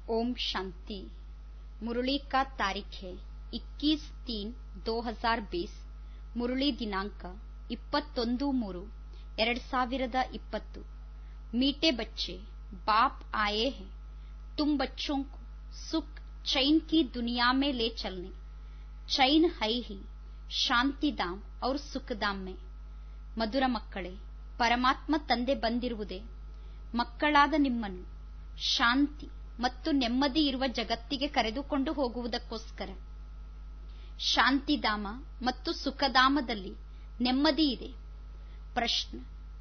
ओम शांति मुरली का तारीख है 21 तीन 2020 ಮುರಳಿ ದಿನಾಂಕ ಇಪ್ಪತ್ತೊಂದು ಮೂರು ಎರಡ್ ಸಾವಿರದ ಇಪ್ಪತ್ತು मीठे बच्चे बाप आए हैं तुम बच्चों को सुख चैन की दुनिया में ले चलने चैन है ही ಶಾಂತಿಧಾಮ್ और ಸುಖಧಾಮ್ ಮೇ ಮಧುರ ಮಕ್ಕಳೇ ಪರಮಾತ್ಮ ತಂದೆ ಬಂದಿರುವುದೇ ಮಕ್ಕಳಾದ ನಿಮ್ಮನ್ನು ಶಾಂತಿ ಮತ್ತು ನೆಮ್ಮದಿ ಇರುವ ಜಗತ್ತಿಗೆ ಕರೆದುಕೊಂಡು ಹೋಗುವುದಕ್ಕೋಸ್ಕರ ಶಾಂತಿಧಾಮ ಮತ್ತು ಸುಖಧಾಮದಲ್ಲಿ ನೆಮ್ಮದಿ ಇದೆ ಪ್ರಶ್ನೆ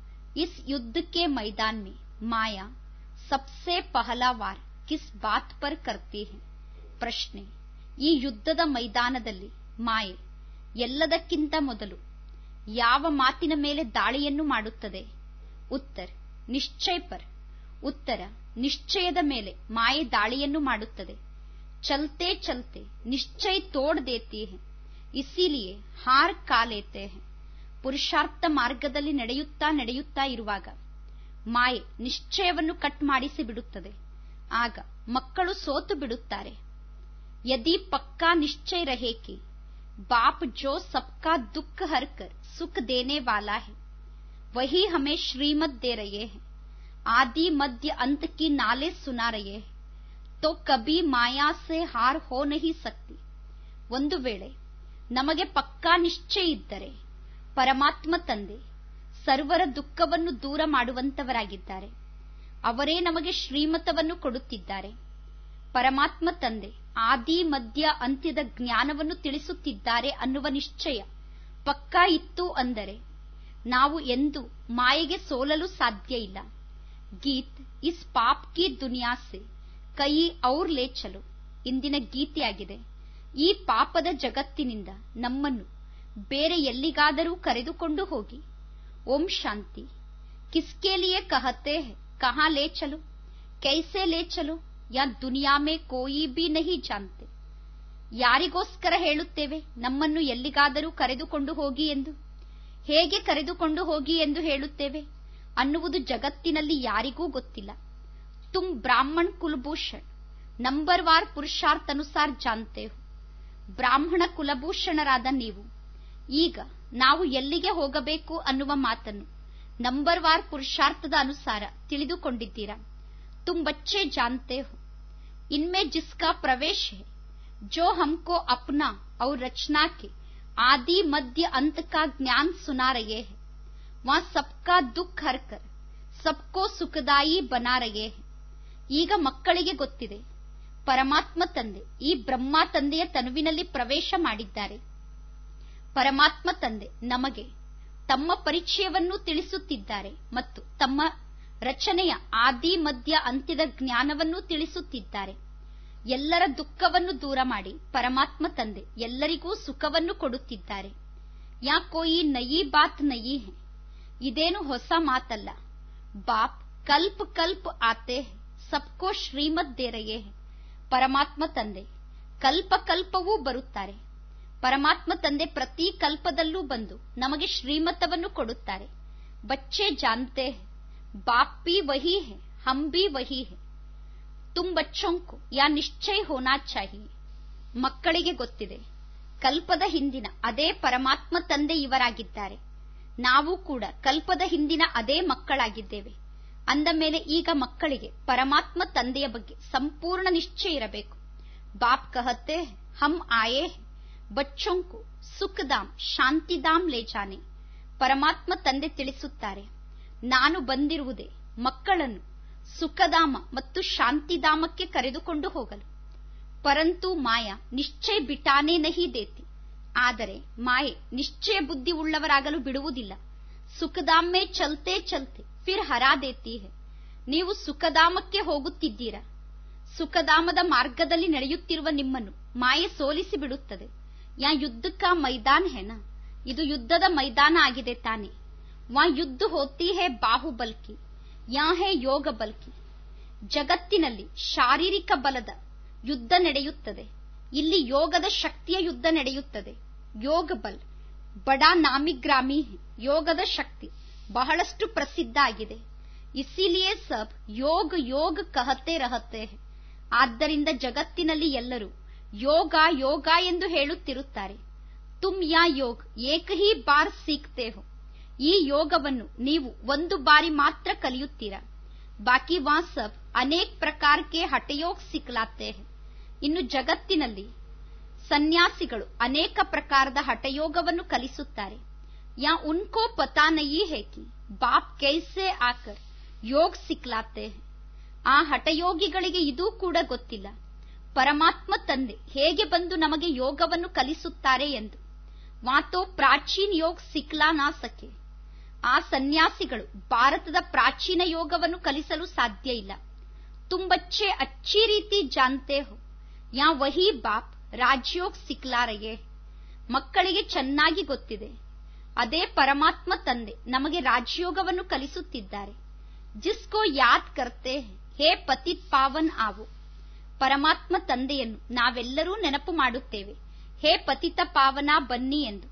इस युद्ध के मैदान में माया सबसे पहला वार किस बात पर करती है ಪ್ರಶ್ನೆ ಈ ಯುದ್ಧದ ಮೈದಾನದಲ್ಲಿ ಮಾಯೆ ಎಲ್ಲದಕ್ಕಿಂತ ಮೊದಲು ಯಾವ ಮಾತಿನ ಮೇಲೆ ದಾಳಿಯನ್ನು ಮಾಡುತ್ತದೆ ಉತ್ತರ ನಿಶ್ಚಯ ಪರ್ ಉತ್ತರ ನಿಶ್ಚಯದ ಮೇಲೆ ಮಾಯೆ ದಾಳಿಯನ್ನು ಮಾಡುತ್ತದೆ ಚಲ್ತೆ ಚಲ್ತೆ ನಿಶ್ಚಯ ತೋಡ್ ದೇತಿ ಹೈ ಇಸಿಲಿಯೇ ಹಾರ್ ಕಾಲೇತೆ ಹೈ ಪುರುಷಾರ್ಥ ಮಾರ್ಗದಲ್ಲಿ ನಡೆಯುತ್ತಾ ನಡೆಯುತ್ತಾ ಇರುವಾಗ ಮಾಯೆ ನಿಶ್ಚಯವನ್ನು ಕಟ್ ಮಾಡಿಸಿ ಬಿಡುತ್ತದೆ ಆಗ ಮಕ್ಕಳು ಸೋತು ಬಿಡುತ್ತಾರೆ ಯದಿ ಪಕ್ಕಾ ನಿಶ್ಚಯ ರಹೇ ಕಿ ಬಾಪ್ ಜೋ ಸಬ್ಕಾ ದುಃಖ ಹರ್ಕರ್ ಸುಖ ದೇನೆ ವಾಲಾ ಹೈ ವಹಿ ಹಮೇ ಶ್ರೀಮತ್ ದೇ ರಹೆ ಹೈ ಆದಿ ಮಧ್ಯ ಅಂತ್ ಕಿ ನಾಲೆ ಸುನಾ ರಹೆ ಹೈ ತೋ ಕಬಿ ಮಾಯಾ ಸೆ ಹಾರ್ ಹೋ ನಹಿ ಸಕ್ತಿ ಒಂದು ವೇಳೆ ನಮಗೆ ಪಕ್ಕಾ ನಿಶ್ಚಯ ಇದ್ದರೆ ಪರಮಾತ್ಮ ತಂದೆ ಸರ್ವರ ದುಃಖವನ್ನು ದೂರ ಮಾಡುವಂತವರಾಗಿದ್ದಾರೆ ಅವರೇ ನಮಗೆ ಶ್ರೀಮತವನ್ನು ಕೊಡುತ್ತಿದ್ದಾರೆ ಪರಮಾತ್ಮ ತಂದೆ ಆದಿ ಮಧ್ಯ ಅಂತ್ಯದ ಜ್ಞಾನವನ್ನು ತಿಳಿಸುತ್ತಿದ್ದಾರೆ ಅನ್ನುವ ನಿಶ್ಚಯ ಪಕ್ಕಾ ಇತ್ತು ಅಂದರೆ ನಾವು ಎಂದು ಮಾಯೆಗೆ ಸೋಲಲು ಸಾಧ್ಯ ಇಲ್ಲ ಗೀತ್ ಇಸ್ ಪಾಪ್ ಕಿ ದುನಿಯಾ ಸೆ ಕೈ ಔರ್ ಲೇ ಚಲು ಇಂದಿನ ಗೀತೆಯಾಗಿದೆ ಈ ಪಾಪದ ಜಗತ್ತಿನಿಂದ ನಮ್ಮನ್ನು ಬೇರೆ ಎಲ್ಲಿಗಾದರೂ ಕರೆದುಕೊಂಡು ಹೋಗಿ ಓಂ ಶಾಂತಿ ಕಿಸ್ಕೆ ಲಿಯೇ ಕಹತೆ ಹೈ ಕಹಾ ಲೇ ಚಲು ಕೈಸೆ ಲೇ ಚಲು ಯಾ ದುನಿಯಾ ಮೇ ಕೋಯಿ ಬಿ ನಹಿ ಜಾನ್ತೆ ಯಾರಿಗೋಸ್ಕರ ಹೇಳುತ್ತೇವೆ ನಮ್ಮನ್ನು ಎಲ್ಲಿಗಾದರೂ ಕರೆದುಕೊಂಡು ಹೋಗಿ ಎಂದು ಹೇಗೆ ಕರೆದುಕೊಂಡು ಹೋಗಿ ಎಂದು ಹೇಳುತ್ತೇವೆ ಅನ್ನುವುದು ಜಗತ್ತಿನಲ್ಲಿ ಯಾರಿಗೂ ಗೊತ್ತಿಲ್ಲ ತುಮ್ ಬ್ರಾಹ್ಮಣ್ ಕುಲಭೂಷಣ್ ನಂಬರ್ ವಾರ್ ಪುರುಷಾರ್ಥನುಸಾರ್ ಜಾನ್ತೆ ಬ್ರಾಹ್ಮಣ ಕುಲಭೂಷಣರಾದ ನೀವು ಈಗ ನಾವು ಎಲ್ಲಿಗೆ ಹೋಗಬೇಕು ಅನ್ನುವ ಮಾತನ್ನು ನಂಬರ್ ವಾರ್ ಪುರುಷಾರ್ಥದ ಅನುಸಾರ ತಿಳಿದುಕೊಂಡಿದ್ದೀರಾ तुम बच्चे जानते हो इनमें जिसका प्रवेश है जो हमको अपना और रचना के आदि मध्य अंत का ज्ञान सुना रहे हैं वहां सबका दुख हरकर सबको ಸುಖದಾಯಿ ಬನಾ ರಹೆ हैं ಈಗ ಮಕ್ಕಳಿಗೆ ಗೊತ್ತಿದೆ ಪರಮಾತ್ಮ ತಂದೆ ಈ ಬ್ರಹ್ಮ ತಂದೆಯ ತನುವಿನಲ್ಲಿ ಪ್ರವೇಶ ಮಾಡಿದ್ದಾರೆ ಪರಮಾತ್ಮ ತಂದೆ ನಮಗೆ ತಮ್ಮ ಪರಿಚಯವನ್ನು ತಿಳಿಸುತ್ತಿದ್ದಾರೆ ಮತ್ತು ತಮ್ಮ ರಚನೆಯ ಆದಿ ಮಧ್ಯ ಅಂತ್ಯದ ಜ್ಞಾನವನ್ನು ತಿಳಿಸುತ್ತಿದ್ದಾರೆ ಎಲ್ಲರ ದುಃಖವನ್ನು ದೂರ ಮಾಡಿ ಪರಮಾತ್ಮ ತಂದೆ ಎಲ್ಲರಿಗೂ ಸುಖವನ್ನು ಕೊಡುತ್ತಿದ್ದಾರೆ ಯಾ ಕೋಯಿ ನಯಿ ಬಾತ್ ನಯಿ ಹೈ ಇದೇನು ಹೊಸ ಮಾತಲ್ಲ ಬಾಪ್ ಕಲ್ಪ ಕಲ್ಪ ಆತೆ ಹೈ ಸಬ್ಕೋ ಶ್ರೀಮತ್ ದೇ ರಹೆ ಹೈ ಪರಮಾತ್ಮ ತಂದೆ ಕಲ್ಪ ಕಲ್ಪವೂ ಬರುತ್ತಾರೆ ಪರಮಾತ್ಮ ತಂದೆ ಪ್ರತಿ ಕಲ್ಪದಲ್ಲೂ ಬಂದು ನಮಗೆ ಶ್ರೀಮತವನ್ನು ಕೊಡುತ್ತಾರೆ ಬಚ್ಚೆ ಜಾನ್ತೆ ಹೈ बाप भी वही है हम भी वही है तुम बच्चों को या ನಿಶ್ಚಯ ಹೋನಾ ಚಾಹಿಯೆ ಮಕ್ಕಳಿಗೆ ಗೊತ್ತಿದೆ ಕಲ್ಪದ ಹಿಂದಿನ ಅದೇ ಪರಮಾತ್ಮ ತಂದೆ ಇವರಾಗಿದ್ದಾರೆ ನಾವು ಕೂಡ ಕಲ್ಪದ ಹಿಂದಿನ ಅದೇ ಮಕ್ಕಳಾಗಿದ್ದೇವೆ ಅಂದ ಮೇಲೆ ಈಗ ಮಕ್ಕಳಿಗೆ ಪರಮಾತ್ಮ ತಂದೆಯ ಬಗ್ಗೆ ಸಂಪೂರ್ಣ ನಿಶ್ಚಯ ಇರಬೇಕು ಬಾಪ್ ಕಹತೆ ಹಮ್ ಆಯೇ ಬಚ್ಚೋಂ ಕು ಸುಖಧಾಮ್ ಶಾಂತಿಧಾಮ್ ಲೇ ಜಾನೆ ಪರಮಾತ್ಮ ತಂದೆ ತಿಳಿಸುತ್ತಾರೆ ನಾನು ಬಂದಿರುವುದೇ ಮಕ್ಕಳನ್ನು ಸುಖಧಾಮ ಮತ್ತು ಶಾಂತಿಧಾಮಕ್ಕೆ ಕರೆದುಕೊಂಡು ಹೋಗಲು ಪರಂತು ಮಾಯಾ ನಿಶ್ಚಯ ಬಿಟಾನೇ ನಹಿ ದೇತಿ ಆದರೆ ಮಾಯೆ ನಿಶ್ಚಯ ಬುದ್ಧಿ ಉಳ್ಳವರಾಗಲು ಬಿಡುವುದಿಲ್ಲ ಸುಖಧಾಮೆ ಚಲ್ತೆ ಚಲ್ತೆ ಫಿರ್ ಹರಾ ದೇತಿ ಹೆ ನೀವು ಸುಖಧಾಮಕ್ಕೆ ಹೋಗುತ್ತಿದ್ದೀರಾ ಸುಖಧಾಮದ ಮಾರ್ಗದಲ್ಲಿ ನಡೆಯುತ್ತಿರುವ ನಿಮ್ಮನ್ನು ಮಾಯೆ ಸೋಲಿಸಿ ಬಿಡುತ್ತದೆ ಯಾ ಯುದ್ಧಕ್ಕ ಮೈದಾನ ಹೆನಾ ಇದು ಯುದ್ಧದ ಮೈದಾನ ಆಗಿದೆ ತಾನೆ ವಾ ಯುದ್ಧ ಹೋತಿ ಹೇ ಬಾಹುಬಲ್ ಕಿ ಯಾ ಹೇ ಯೋಗ ಬಲ್ ಕಿ ಜಗತ್ತಿನಲ್ಲಿ ಶಾರೀರಿಕ ಬಲದ ಯುದ್ಧ ನಡೆಯುತ್ತದೆ ಇಲ್ಲಿ ಯೋಗದ ಶಕ್ತಿಯ ಯುದ್ಧ ನಡೆಯುತ್ತದೆ ಯೋಗ ಬಲ್ ಬಡಾ ನಾಮಿಗ್ರಾಮಿ ಯೋಗದ ಶಕ್ತಿ ಬಹಳಷ್ಟು ಪ್ರಸಿದ್ಧ ಆಗಿದೆ ಇಸಿಲಿಯೇ ಸಬ್ ಯೋಗ ಯೋಗ ಕಹತೆ ರಹತೆ ಹೈ ಆದ್ದರಿಂದ ಜಗತ್ತಿನಲ್ಲಿ ಎಲ್ಲರೂ ಯೋಗ ಯೋಗ ಎಂದು ಹೇಳುತ್ತಿರುತ್ತಾರೆ ತುಮ್ ಯಾ ಯೋಗ್ ಏಕ ಹಿ ಬಾರ್ ಸೀಖ್ತೆ ಹೋ ಈ ಯೋಗವನ್ನು ನೀವು ಒಂದು ಬಾರಿ ಮಾತ್ರ ಕಲಿಯುತ್ತೀರಾ ಬಾಕಿ ವಾ ಸಬ್ ಅನೇಕ್ ಪ್ರಕಾರ ಕೆ ಹಠಯೋಗ್ ಸಿಕ್ಲಾತೆ ಇನ್ನು ಜಗತ್ತಿನಲ್ಲಿ ಸನ್ಯಾಸಿಗಳು ಅನೇಕ ಪ್ರಕಾರದ ಹಠಯೋಗವನ್ನು ಕಲಿಸುತ್ತಾರೆ ಯಾ ಉನ್ಕೋ ಪತಾ ನಹಿ ಹೇ ಕಿ ಬಾಪ್ ಕೈಸೆ ಆಕರ್ ಯೋಗ್ ಸಿಕ್ಲಾತೆ ಆ ಹಠಯೋಗಿಗಳಿಗೆ ಇದೂ ಕೂಡ ಗೊತ್ತಿಲ್ಲ ಪರಮಾತ್ಮ ತಂದೆ ಹೇಗೆ ಬಂದು ನಮಗೆ ಯೋಗವನ್ನು ಕಲಿಸುತ್ತಾರೆ ಎಂದು ವಾತೋ ಪ್ರಾಚೀನ್ ಯೋಗ್ ಸಿಕ್ಲಾ ನಾ ಸಕೆ ಆ ಸನ್ಯಾಸಿಗಳು ಭಾರತದ ಪ್ರಾಚೀನ ಯೋಗವನ್ನು ಕಲಿಸಲು ಸಾಧ್ಯ ಇಲ್ಲ ತುಂಬಚ್ಚೆ ಅಚ್ಚಿ ರೀತಿ ಜಾನ್ತೆ ಹೋ ಯಾ ವಹಿ ಬಾಪ್ ರಾಜಯೋಗ್ ಸಿಕ್ಲಾರಯೇ ಮಕ್ಕಳಿಗೆ ಚೆನ್ನಾಗಿ ಗೊತ್ತಿದೆ ಅದೇ ಪರಮಾತ್ಮ ತಂದೆ ನಮಗೆ ರಾಜಯೋಗವನ್ನು ಕಲಿಸುತ್ತಿದ್ದಾರೆ ಜಿಸ್ಕೋ ಯಾದ್ ಕರ್ತೆ ಹೇ ಪತಿತ್ ಪಾವನ್ ಆವು ಪರಮಾತ್ಮ ತಂದೆಯನ್ನು ನಾವೆಲ್ಲರೂ ನೆನಪು ಮಾಡುತ್ತೇವೆ ಹೇ ಪತಿತ ಪಾವನ ಬನ್ನಿ ಎಂದು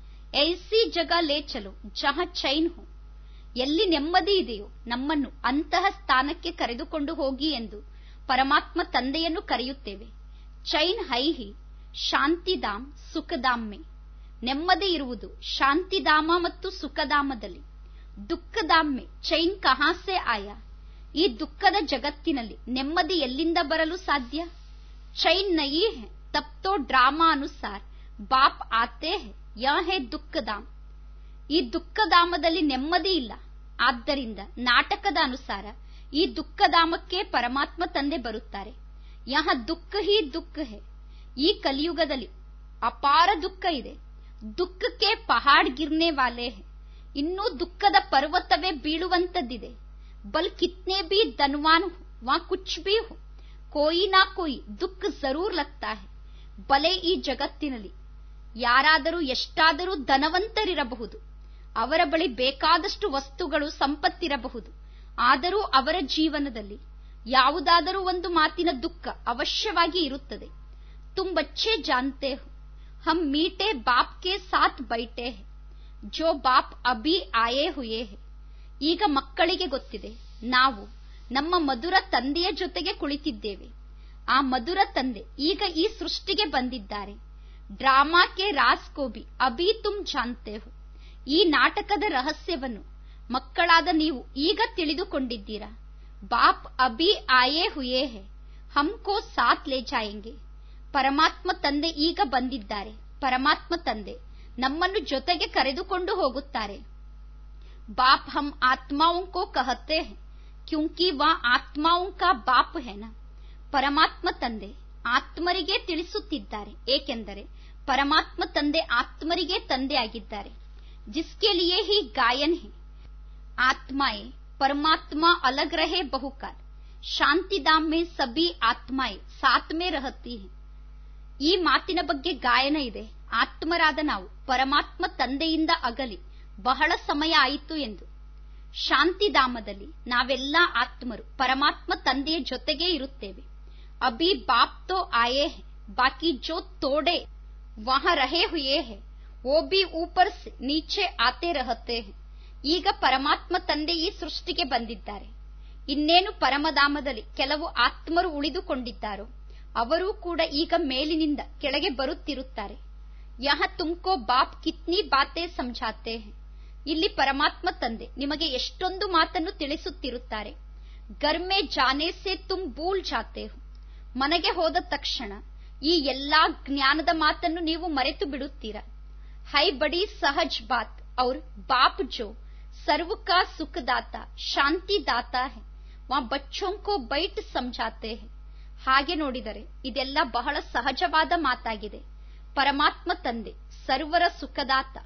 ಐಸಿ ಜಗ ಲೇ ಚಲೋ ಜಹ ಚೈನ್ ಹೋ ಎಲ್ಲಿ ನೆಮ್ಮದಿ ಇದೆಯೋ ನಮ್ಮನ್ನು ಅಂತಹ ಸ್ಥಾನಕ್ಕೆ ಕರೆದುಕೊಂಡು ಹೋಗಿ ಎಂದು ಪರಮಾತ್ಮ ತಂದೆಯನ್ನು ಕರೆಯುತ್ತೇವೆ ಚೈನ್ ಹೈಹಿ ಶಾಂತಿಧಾಮ್ ಸುಖಧಾಮ್ಮೆ ನೆಮ್ಮದಿ ಇರುವುದು ಶಾಂತಿಧಾಮ ಮತ್ತು ಸುಖಧಾಮದಲ್ಲಿ ದುಃಖಧಾಮ್ಮೆ ಚೈನ್ ಕಹಾಸೆ ಆಯ ಈ ದುಃಖದ ಜಗತ್ತಿನಲ್ಲಿ ನೆಮ್ಮದಿ ಎಲ್ಲಿಂದ ಬರಲು ಸಾಧ್ಯ ಚೈನ್ ನಯಿ ಹೇ ತಪ್ತೋ ಡ್ರಾಮಾ ಅನುಸಾರ ಬಾಪ್ ಆತೆ ಹೇ ಯ ಹೇ ದುಃಖಧಾಮ್ ಈ ದುಃಖಧಾಮದಲ್ಲಿ ನೆಮ್ಮದಿ ಇಲ್ಲ ಆದ್ದರಿಂದ ನಾಟಕದ ಅನುಸಾರ ಈ ದುಃಖಧಾಮಕ್ಕೆ ಪರಮಾತ್ಮ ತಂದೆ ಬರುತ್ತಾರೆ ಯಹ ದುಃಖ ಹಿ ದುಃಖ ಹೇ ಈ ಕಲಿಯುಗದಲ್ಲಿ ಅಪಾರ ದುಃಖ ಇದೆ ದುಃಖಕ್ಕೆ ಪಹಾಡ್ ಗಿರ್ನೆ ವಾಲೆ ಹೇ ಇನ್ನೂ ದುಃಖದ ಪರ್ವತವೇ ಬೀಳುವಂತದ್ದಿದೆ ಬಲ್ ಕಿತ್ನೆ ಬಿ ಧನ್ವಾನ್ ವಾ ಕುಚ್ ಬಿ ಹೋ ಕೋಯಿ ನಾ ಕೋಯಿ ದುಃಖ ಜರೂರ್ ಲಗ್ತಾ ಹೇ ಬಲೆ ಈ ಜಗತ್ತಿನಲ್ಲಿ ಯಾರಾದರೂ ಎಷ್ಟಾದರೂ ಧನವಂತರಿರಬಹುದು ಅವರ ಬಳಿ ಬೇಕಾದಷ್ಟು ವಸ್ತುಗಳು ಸಂಪತ್ತಿರಬಹುದು ಆದರೂ ಅವರ ಜೀವನದಲ್ಲಿ ಯಾವುದಾದರೂ ಒಂದು ಮಾತಿನ ದುಃಖ ಅವಶ್ಯವಾಗಿ ಇರುತ್ತದೆ ತುಮ್ ಬಚ್ಚೆ ಜಾನ್ತೆ ಹೋ ಹಮ್ ಮೀಟೆ ಬಾಪ್ ಕೆ ಸಾಥ್ ಬೈಟೆ ಹೇ ಜೋ ಬಾಪ್ ಅಭಿ ಆಯೇ ಹುಯೇ ಹೇ ಈಗ ಮಕ್ಕಳಿಗೆ ಗೊತ್ತಿದೆ ನಾವು ನಮ್ಮ ಮಧುರ ತಂದೆಯ ಜೊತೆಗೆ ಕುಳಿತಿದ್ದೇವೆ ಆ ಮಧುರ ತಂದೆ ಈಗ ಈ ಸೃಷ್ಟಿಗೆ ಬಂದಿದ್ದಾರೆ ಡ್ರಾಮಾಕ್ಕೆ ರಾಸ್ ಕೋಬಿ ಅಭಿ ತುಮ್ ಜಾನ್ತೆ ಹೋ ಈ ನಾಟಕದ ರಹಸ್ಯವನ್ನು ಮಕ್ಕಳಾದ ನೀವು ಈಗ ತಿಳಿದುಕೊಂಡಿದ್ದೀರಾ ಬಾಪ್ ಅಭಿ ಆಯೇ ಹುಯೇ ಹೇ ಹಮ್ಕೋ ಸಾಥ್ ಲೇ ಜಾಯೆಂಗೆ ಪರಮಾತ್ಮ ತಂದೆ ಈಗ ಬಂದಿದ್ದಾರೆ ಪರಮಾತ್ಮ ತಂದೆ ನಮ್ಮನ್ನು ಜೊತೆಗೆ ಕರೆದುಕೊಂಡು ಹೋಗುತ್ತಾರೆ ಬಾಪ್ ಹಮ್ ಆತ್ಮಾओं को कहते हैं क्योंकि वह ಆತ್ಮಾओं का ಬಾಪ್ है ना ಪರಮಾತ್ಮ ತಂದೆ ಆತ್ಮರಿಗೆ ತಿಳಿಸುತ್ತಿದ್ದಾರೆ ಏಕೆಂದರೆ ಪರಮಾತ್ಮ ತಂದೆ ಆತ್ಮರಿಗೆ ತಂದೆ ಆಗಿದ್ದಾರೆ ಜಿಸ್ಕೆ ಲಿಯೇ ಹಿ ಗಾಯನ್ ಹೇ ಆತ್ಮಾಯೇ ಪರಮಾತ್ಮ ಅಲಗ್ ರಹೆ ಬಹುಕಾಲ್ ಶಾಂತಿಧಾಮ್ ಮೇ ಸಬಿ ಆತ್ಮಾಯೇ ಸಾತ್ ಮೇ ರಹತಿ ಹೇ ಈ ಮಾತಿನ ಬಗ್ಗೆ ಗಾಯನ ಇದೆ ಆತ್ಮರಾದ ನಾವು ಪರಮಾತ್ಮ ತಂದೆಯಿಂದ ಅಗಲಿ ಬಹಳ ಸಮಯ ಆಯಿತು ಎಂದು ಶಾಂತಿಧಾಮದಲ್ಲಿ ನಾವೆಲ್ಲ ಆತ್ಮರು ಪರಮಾತ್ಮ ತಂದೆಯ ಜೊತೆಗೇ ಇರುತ್ತೇವೆ ಅಭಿ ಬಾಪ್ ತೋ ಆಯೇ ಹೇ ಬಾಕಿ ಜೋ ತೋಡೆ ವಹ ರಹೇ ಹುಯೇ ಹೇ ಓ ಬಿ ಊಪರ್ ಸೆ ನೀಚೆ ಆತೆ ರಹತೆ ಹೇ ಈಗ ಪರಮಾತ್ಮ ತಂದೆ ಈ ಸೃಷ್ಟಿಗೆ ಬಂದಿದ್ದಾರೆ ಇನ್ನೇನು ಪರಮಧಾಮದಲ್ಲಿ ಕೆಲವು ಆತ್ಮರು ಉಳಿದುಕೊಂಡಿದ್ದಾರೋ ಅವರೂ ಕೂಡ ಈಗ ಮೇಲಿನಿಂದ ಕೆಳಗೆ ಬರುತ್ತಿರುತ್ತಾರೆ ಯಹ ತುಮ್ಕೋ ಬಾಪ್ ಕಿತ್ನಿ ಬಾತೆ ಸಮझाते ಹೇ ಇಲ್ಲಿ ಪರಮಾತ್ಮ ತಂದೆ ನಿಮಗೆ ಎಷ್ಟೊಂದು ಮಾತನ್ನು ತಿಳಿಸುತ್ತಿರುತ್ತಾರೆ ಗರ್ಮೆ ಜಾನೆ ಸೆ ತುಮ್ ಭೂಲ್ ಜಾತೆ ಹೋ ಮನೆಗೆ ಹೋದ ತಕ್ಷಣ ಈ ಎಲ್ಲಾ ಜ್ಞಾನದ ಮಾತನ್ನು ನೀವು ಮರೆತು ಬಿಡುತ್ತೀರಾ ಹೈ ಬಡಿ ಸಹಜ್ ಬಾತ್ ಔರ್ ಬಾಪ್ ಜೋ ಸರ್ವ ಕಾ ಸುಖದಾತ ಶಾಂತಿ ದಾತ ಹೇ ವಾ ಬಚ್ಚೋಂ ಕೋ ಬೈಟ್ ಸಮझाते ಹೇ ಹಾಗೆ ನೋಡಿದರೆ ಇದೆಲ್ಲ ಬಹಳ ಸಹಜವಾದ ಮಾತಾಗಿದೆ ಪರಮಾತ್ಮ ತಂದೆ ಸರ್ವರ ಸುಖದಾತ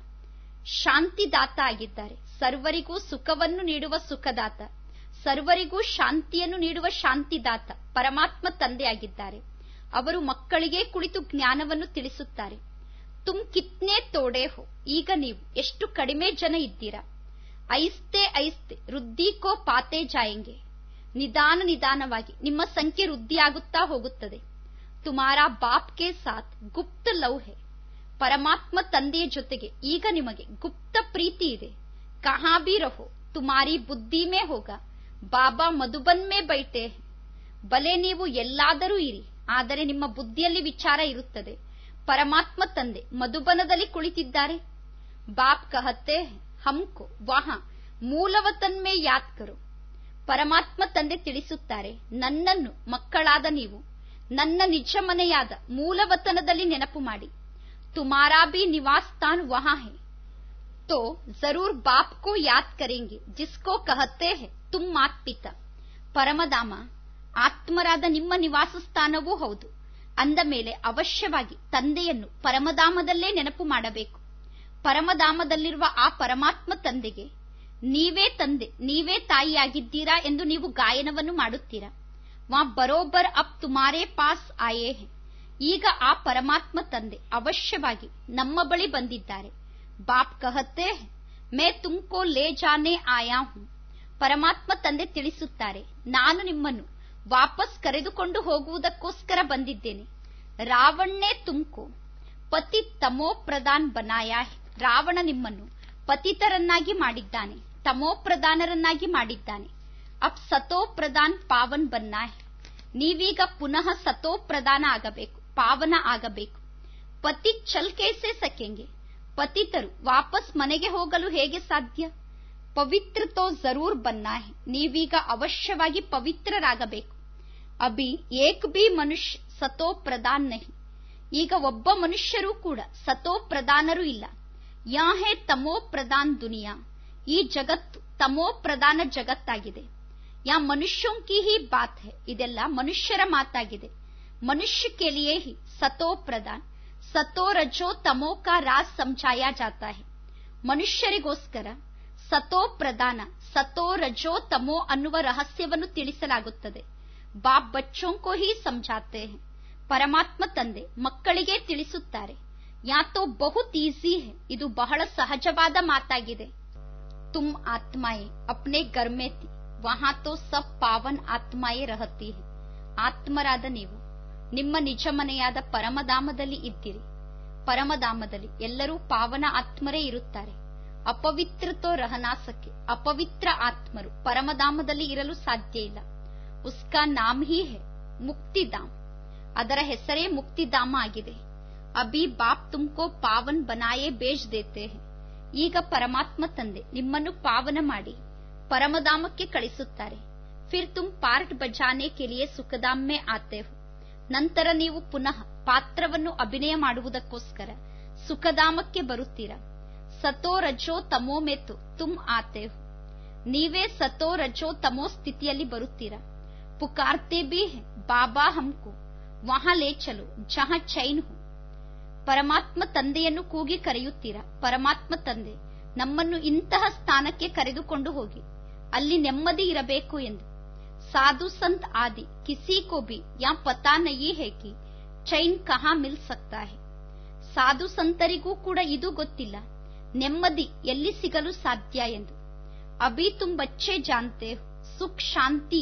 ಶಾಂತಿದಾತ ಆಗಿದ್ದಾರೆ ಸರ್ವರಿಗೂ ಸುಖವನ್ನು ನೀಡುವ ಸುಖದಾತ ಸರ್ವರಿಗೂ ಶಾಂತಿಯನ್ನು ನೀಡುವ ಶಾಂತಿದಾತ ಪರಮಾತ್ಮ ತಂದೆಯಾಗಿದ್ದಾರೆ ಅವರು ಮಕ್ಕಳಿಗೆ ಕುಳಿತು ಜ್ಞಾನವನ್ನು ತಿಳಿಸುತ್ತಾರೆ ತುಮ್ ಕಿತ್ನೆ ತೋಡೆ ಹೋ ಈಗ ನೀವು ಎಷ್ಟು ಕಡಿಮೆ ಜನ ಇದ್ದೀರಾ ಐಸ್ತೆ ಐಸ್ತೆ ವೃದ್ಧಿಕೋ ಪಾತೆ ಜಾಯಂಗೆ ನಿಧಾನ ನಿಧಾನವಾಗಿ ನಿಮ್ಮ ಸಂಖ್ಯೆ ವೃದ್ಧಿಯಾಗುತ್ತಾ ಹೋಗುತ್ತದೆ ತುಮಾರಾ ಬಾಪ್ ಕೆ ಸಾಥ್ ಗುಪ್ತ ಲವ್ ಹೇ ಪರಮಾತ್ಮ ತಂದೆಯ ಜೊತೆಗೆ ಈಗ ನಿಮಗೆ ಗುಪ್ತ ಪ್ರೀತಿ ಇದೆ ಕಹಾ ಬಿ ರಹೋ ತುಮಾರಿ ಬುದ್ಧಿ ಮೇ ಹೋಗ ಬಾಬಾ ಮಧುಬನ್ ಮೇ ಬೈಟೆ ಬಲೆ ನೀವು ಎಲ್ಲಾದರೂ ಇರಿ ಆದರೆ ನಿಮ್ಮ ಬುದ್ಧಿಯಲ್ಲಿ ವಿಚಾರ ಇರುತ್ತದೆ ಪರಮಾತ್ಮ ತಂದೆ ಮಧುಬನದಲ್ಲಿ ಕುಳಿತಿದ್ದಾರೆ ಬಾಪ್ ಕಹತ್ತೆ ಹಮ್ಕೋ ವಾಹ ಮೂಲವತನ್ಮೇ ಯಾದ್ ಕರೋ ಪರಮಾತ್ಮ ತಂದೆ ತಿಳಿಸುತ್ತಾರೆ ನನ್ನನ್ನು ಮಕ್ಕಳಾದ ನೀವು ನನ್ನ ನಿಜ ಮನೆಯಾದ ಮೂಲವತನದಲ್ಲಿ ನೆನಪು ಮಾಡಿ ತುಮಾರಾ ಬಿ ನಿವಾಸ್ ತಾನ್ ವಹಾ ಹೇ तो जरूर बाप को याद करेंगे जिसको कहते हैं तुम मात ಪಿತಾ ಪರಮಧಾಮ ಆತ್ಮರಾದ ನಿಮ್ಮ ನಿವಾಸ ಸ್ಥಾನವೂ ಹೌದು ಅಂದ ಮೇಲೆ ಅವಶ್ಯವಾಗಿ ತಂದೆಯನ್ನು ಪರಮಧಾಮದಲ್ಲೇ ನೆನಪು ಮಾಡಬೇಕು ಪರಮಧಾಮದಲ್ಲಿರುವ ಆ ಪರಮಾತ್ಮ ತಂದೆಗೆ ನೀವೇ ತಂದೆ ನೀವೇ ತಾಯಿಯಾಗಿದ್ದೀರಾ ಎಂದು ನೀವು ಗಾಯನವನ್ನು ಮಾಡುತ್ತೀರಾ ವಾ ಬರೋಬರ್ ಅಪ್ ತುಮಾರೇ ಪಾಸ್ ಆಯೇ ಹೇ ಈಗ ಆ ಪರಮಾತ್ಮ ತಂದೆ ಅವಶ್ಯವಾಗಿ ನಮ್ಮ ಬಳಿ ಬಂದಿದ್ದಾರೆ ಬಾಪ್ ಕಹತ್ತೆ ಮೇ ತುಮ್ಕೋ ಲೇ ಜಾನೆ ಆಯಾ ಹೂಂ ಪರಮಾತ್ಮ ತಂದೆ ತಿಳಿಸುತ್ತಾರೆ ನಾನು ನಿಮ್ಮನ್ನು ವಾಪಸ್ ಕರೆದುಕೊಂಡು ಹೋಗುವುದಕ್ಕೋಸ್ಕರ ಬಂದಿದ್ದೇನೆ ರಾವಣನೇ ತುಮ್ಕೋ ಪತಿ ತಮೋ ಪ್ರಧಾನ್ ಬನಾಯಾ ಹೇ ರಾವಣ ನಿಮ್ಮನ್ನು ಪತಿತರನ್ನಾಗಿ ಮಾಡಿದ್ದಾನೆ ತಮೋ ಪ್ರಧಾನರನ್ನಾಗಿ ಮಾಡಿದ್ದಾನೆ ಅಬ್ ಸತೋ ಪ್ರಧಾನ್ ಪಾವನ್ ಬನ್ನಾ ಹೇ ನೀವೀಗ ಪುನಃ ಸತೋ ಪ್ರಧಾನ ಆಗಬೇಕು ಪಾವನ ಆಗಬೇಕು ಪತಿ ಚಲ್ ಕೇಸೆ ಸಕೆಂಗೆ ಪತಿತರು ವಾಪಸ್ ಮನೆಗೆ ಹೋಗಲು ಹೇಗೆ ಸಾಧ್ಯ ಪವಿತ್ರ ತೋ ಜರೂರ್ ಬನ್ನಾ ಹೇ ನೀವೀಗ ಅವಶ್ಯವಾಗಿ ಪವಿತ್ರರಾಗಬೇಕು ಅಭಿ ಏಕ್ ಬಿ ಮನುಷ್ಯ ಸತೋ ಪ್ರಧಾನ್ ನಹಿ ಈಗ ಒಬ್ಬ ಮನುಷ್ಯರೂ ಕೂಡ ಸತೋ ಪ್ರಧಾನರು ಇಲ್ಲ ಯಾ ಹೇ ತಮೋ ಪ್ರಧಾನ್ ದುನಿಯಾ ಈ ಜಗತ್ತು ತಮೋ ಪ್ರಧಾನ ಜಗತ್ತಾಗಿದೆ ಯಾ ಮನುಷ್ಯೋಂ ಕಿ ಹಿ ಬಾತ್ ಹೇ ಇದೆಲ್ಲ ಮನುಷ್ಯರ ಮಾತಾಗಿದೆ ಮನುಷ್ಯ ಕೆ ಲಿಯೇ ಹಿ ಸತೋ ಪ್ರಧಾನ್ ಸತೋ ರಜೋ ತಮೋ ಕಾ ರಾಜ್ ಸಮझाया जाता है ಮನುಷ್ಯರಿಗೋಸ್ಕರ ಸತೋ ಪ್ರಧಾನ ಸತೋ ರಜೋ ತಮೋ ಅನ್ನುವ ರಹಸ್ಯವನ್ನು ತಿಳಿಸಲಾಗುತ್ತದೆ ಬಾಪ್ ಬಚ್ಚೋಂ ಕೋ ಹಿ ಸಮझाते हैं ಪರಮಾತ್ಮ ತಂದೆ ಮಕ್ಕಳಿಗೆ ತಿಳಿಸುತ್ತಾರೆ ಯಾತೋ ಬಹುತ್ ಈಸಿ ಹೇ ಇದು ಬಹಳ ಸಹಜವಾದ ಮಾತಾಗಿದೆ ತುಮ್ ಆತ್ಮಾಯೇ ಅಪ್ನೆ ಗರ್ಮೆ ತಿ ವಹಾ ತೋ ಸಬ್ ಪಾವನ್ ಆತ್ಮಾಯೇ ರಹತಿ ಹೇ ಆತ್ಮರಾದ ನೀವು ನಿಮ್ಮ ನಿಜ ಮನೆಯಾದ ಪರಮಧಾಮದಲ್ಲಿ ಇದ್ದೀರಿ ಪರಮಧಾಮದಲ್ಲಿ ಎಲ್ಲರೂ ಪಾವನ ಆತ್ಮರೇ ಇರುತ್ತಾರೆ ಅಪವಿತ್ರತೋ ರಹನಾಸಕ್ಕೆ ಅಪವಿತ್ರ ಆತ್ಮರು ಪರಮಧಾಮದಲ್ಲಿ ಇರಲು ಸಾಧ್ಯ ಇಲ್ಲ ಉಸ್ಕಾ ನಾಮ್ ಹಿ ಹೇ ಮುಕ್ತಿಧಾಮ್ ಅದರ ಹೆಸರೇ ಮುಕ್ತಿಧಾಮ ಆಗಿದೆ ಅಭಿ ಬಾಪ್ ತುಮ್ಕೋ ಪಾವನ್ ಬನಾಯೇ ಬೇಜ್ ದೇತೆ ಹೇ ಈಗ ಪರಮಾತ್ಮ ತಂದೆ ನಿಮ್ಮನ್ನು ಪಾವನ ಮಾಡಿ ಪರಮಧಾಮಕ್ಕೆ ಕಳಿಸುತ್ತಾರೆ ಫಿರ್ ತುಮ್ ಪಾರ್ಟ್ ಬಜಾನೆ ಕೆಲಿಯೇ ಸುಖಧಾಮ್ ಮೇ ಆತೆ ಹೋ ನಂತರ ನೀವು ಪುನಃ ಪಾತ್ರವನ್ನು ಅಭಿನಯ ಮಾಡುವುದಕ್ಕೋಸ್ಕರ ಸುಖಧಾಮಕ್ಕೆ ಬರುತ್ತೀರಾ ಸತೋ ರಜೋ ತಮೋ ಮೇತು ತುಮ್ ಆತೆ ಹೋ ನೀವೇ ಸತೋ ರಜೋ ತಮೋ ಸ್ಥಿತಿಯಲ್ಲಿ ಬರುತ್ತೀರಾ ಪುಕಾರ್ತೆ ಬಿ ಹೇ ಬಾಬಾ ಹಮ್ಕೋ ವಹಾ ಲೇ ಚಲೋ ಜಹ ಚೈನ್ ಹೋ ಪರಮಾತ್ಮ ತಂದೆಯನ್ನು ಕೂಗಿ ಕರೆಯುತ್ತೀರಾ ಪರಮಾತ್ಮ ತಂದೆ ನಮ್ಮನ್ನು ಇಂತಹ ಸ್ಥಾನಕ್ಕೆ ಕರೆದುಕೊಂಡು ಹೋಗಿ ಅಲ್ಲಿ ನೆಮ್ಮದಿ ಇರಬೇಕು ಎಂದು ಸಾಧು ಸಂತ್ ಆದಿ ಕಿಸಿ ಕೋ ಬಿ ಯಾ ಪತಾ ನಹೀ ಹೇ ಕಿ ಚೈನ್ ಕಹಾ ಮಿಲ್ ಸಕ್ತಾ ಹೇ ಸಾಧು ಸಂತರಿಗೂ ಕೂಡ ಇದು ಗೊತ್ತಿಲ್ಲ ನೆಮ್ಮದಿ ಎಲ್ಲಿ ಸಿಗಲು ಸಾಧ್ಯ ಎಂದು ಅಭಿ ತುಮ್ ಬಚ್ಚೆ ಜಾನ್ತೆ ಸುಖ್ ಶಾಂತಿ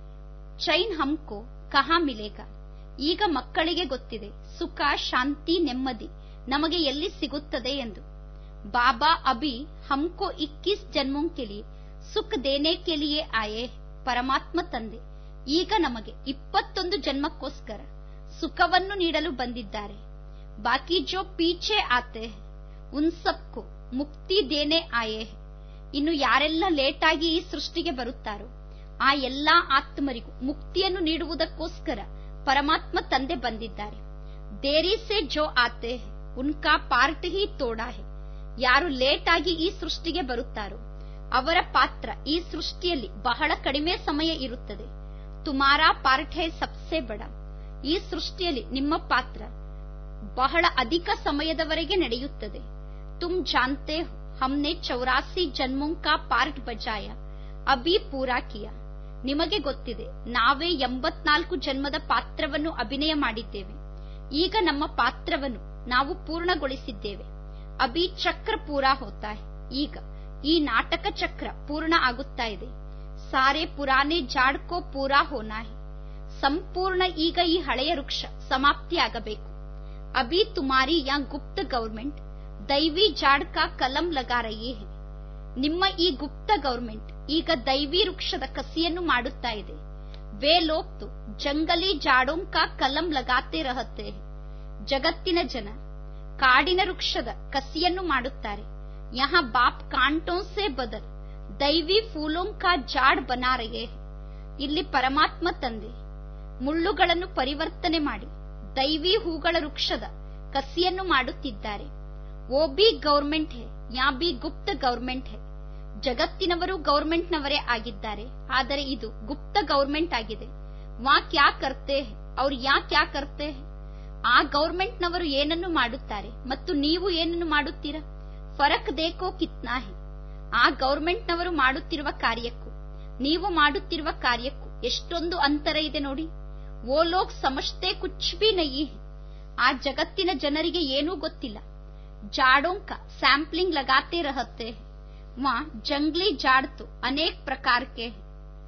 ಚೈನ್ ಹಮ್ಕೋ ಕಹಾ ಮಿಲೇಗಾ ಈಗ ಮಕ್ಕಳಿಗೆ ಗೊತ್ತಿದೆ ಸುಖ ಶಾಂತಿ ನೆಮ್ಮದಿ ನಮಗೆ ಎಲ್ಲಿ ಸಿಗುತ್ತದೆ ಎಂದು ಬಾಬಾ ಅಭಿ ಹಮ್ಕೋ ಇಕ್ಕಿಸ್ ಜನ್ಮೋಂ ಕೆ ಲಿಯೆ ಸುಖ ದೇನೆ ಕೆ ಲಿಯೆ ಆಯೇ ಪರಮಾತ್ಮ ತಂದೆ ಈಗ ನಮಗೆ ಇಪ್ಪತ್ತೊಂದು ಜನ್ಮಕ್ಕೋಸ್ಕರ ಸುಖವನ್ನು ನೀಡಲು ಬಂದಿದ್ದಾರೆ ಬಾಕಿ ಜೋ ಪೀಚೆ ಆತೆ ಉನ್ ಸಬ್ಕೋ ಮುಕ್ತಿ ದೇನೆ ಆಯೇ ಇನ್ನು ಯಾರೆಲ್ಲ ಲೇಟಾಗಿ ಈ ಸೃಷ್ಟಿಗೆ ಬರುತ್ತಾರೋ ಆ ಎಲ್ಲಾ ಆತ್ಮರಿಗೂ ಮುಕ್ತಿಯನ್ನು ನೀಡುವುದಕ್ಕೋಸ್ಕರ ಪರಮಾತ್ಮ ತಂದೆ ಬಂದಿದ್ದಾರೆ ದೇರಿ ಸೆ ಜೋ ಆತೆ ಉನ್ಕಾ ಪಾರ್ಟ್ ಹಿ ತೋಡಾ ಹೇ ಯಾರು ಲೇಟ್ ಆಗಿ ಈ ಸೃಷ್ಟಿಗೆ ಬರುತ್ತಾರೋ ಅವರ ಪಾತ್ರ ಈ ಸೃಷ್ಟಿಯಲ್ಲಿ ಬಹಳ ಕಡಿಮೆ ಸಮಯ ಇರುತ್ತದೆ ತುಮಾರಾ ಪಾರ್ಟ್ ಹೇ ಸಬ್ಸೆ ಬಡ ಈ ಸೃಷ್ಟಿಯಲ್ಲಿ ನಿಮ್ಮ ಪಾತ್ರ ಬಹಳ ಅಧಿಕ ಸಮಯದವರೆಗೆ ನಡೆಯುತ್ತದೆ ತುಮ್ ಜಾನ್ತೆ ಹೋ ಹಮ್ನೆ ಚೌರಾಸಿ ಜನ್ಮೋಂ ಕಾ ಪಾರ್ಟ್ ಬಜಾಯ ಅಭಿ ಪೂರಾ ಕಿಯಾ ನಿಮಗೆ ಗೊತ್ತಿದೆ ನಾವೇ ಎಂಬತ್ನಾಲ್ಕು ಜನ್ಮದ ಪಾತ್ರವನ್ನು ಅಭಿನಯ ಮಾಡಿದ್ದೇವೆ ಈಗ ನಮ್ಮ ಪಾತ್ರವನ್ನು ನಾವು ಪೂರ್ಣಗೊಳಿಸಿದ್ದೇವೆ ಅಭಿ ಚಕ್ರ ಪೂರಾ ಹೋತಾ ಹೇ ಈಗ ಈ ನಾಟಕ ಚಕ್ರ ಪೂರ್ಣ ಆಗುತ್ತಾ ಇದೆ ಸಾರೆ ಪುರಾನೆ ಜಾಡ್ಕೋ ಪೂರಾ ಹೋನಾ ಹೇ ಸಂಪೂರ್ಣ ಈಗ ಈ ಹಳೆಯ ವೃಕ್ಷ ಸಮಾಪ್ತಿಯಾಗಬೇಕು ಅಭಿ ತುಮಾರಿ ಯಾ ಗುಪ್ತ ಗೌರ್ಮೆಂಟ್ ದೈವಿ ಜಾಡ್ ಕಾ ಕಲಂ ಲಗಾ ರಹಿ ಹೇ ನಿಮ್ಮ ಈ ಗುಪ್ತ ಗೌರ್ಮೆಂಟ್ ಈಗ ದೈವಿ ವೃಕ್ಷದ ಕಸಿಯನ್ನು ಮಾಡುತ್ತಾ ಇದೆ वे लोग तो जंगली जाड़ों का कलम लगाते रहते हैं ಜಗತ್ತಿನ ಜನ ಕಾಡಿನ ವೃಕ್ಷದ ಕಸಿಯನ್ನು ಮಾಡುತ್ತಾರೆ ಯಹಾ ಬಾಪ್ ಕಾಂಟೋ ಸೆ ಬದಲ್ ದೈವಿ ಫೂಲೋಂ ಕಾ ಜಾಡ್ ಬನಾ ರಹೆ ಹೈ. ಇಲ್ಲಿ ಪರಮಾತ್ಮ ತಂದೆ ಮುಳ್ಳುಗಳನ್ನು ಪರಿವರ್ತನೆ ಮಾಡಿ ದೈವಿ ಹೂಗಳ ವೃಕ್ಷದ ಕಸಿಯನ್ನು ಮಾಡುತ್ತಿದ್ದಾರೆ ಓ ಬಿ ಗೌರ್ಮೆಂಟ್ ಹೇ ಯಾ ಬಿ ಗುಪ್ತ ಗೌರ್ಮೆಂಟ್ ಹೇ ಜಗತ್ತಿನವರು ಗೌರ್ಮೆಂಟ್ನವರೇ ಆಗಿದ್ದಾರೆ ಆದರೆ ಇದು ಗುಪ್ತ ಗೌರ್ಮೆಂಟ್ ಆಗಿದೆ ವಾ ಕ್ಯಾ ಕರ್ತೆ ಹೇ ಅವ್ರು ಯಾ ಕ್ಯಾ ಕರ್ತೆ ಹೇ ಆ ಗೌರ್ಮೆಂಟ್ನವರು ಏನನ್ನು ಮಾಡುತ್ತಾರೆ ಮತ್ತು ನೀವು ಏನನ್ನು ಮಾಡುತ್ತೀರಾ ಫರಕ್ ದೇಕೋ ಕಿತ್ನಾ ಹೇ ಆ ಗೌರ್ಮೆಂಟ್ನವರು ಮಾಡುತ್ತಿರುವ ಕಾರ್ಯಕ್ಕೂ ನೀವು ಮಾಡುತ್ತಿರುವ ಕಾರ್ಯಕ್ಕೂ ಎಷ್ಟೊಂದು ಅಂತರ ಇದೆ ನೋಡಿ ಓ ಲೋಕ್ ಸಮಜ್ತೆ ಕುಚ್ ಬಿ ನಹೀ ಹೈ. ಆ ಜಗತ್ತಿನ ಜನರಿಗೆ ಏನೂ ಗೊತ್ತಿಲ್ಲ ಜಾಡೋಂಕ ಸ್ಯಾಂಪ್ಲಿಂಗ್ ಲಗಾತೆ ರಹತೆ ಹೈ. ವಾ ಜಂಗ್ಲಿ ಜಾಡ್ತು ಅನೇಕ ಪ್ರಕಾರಕ್ಕೆ ಹೈ.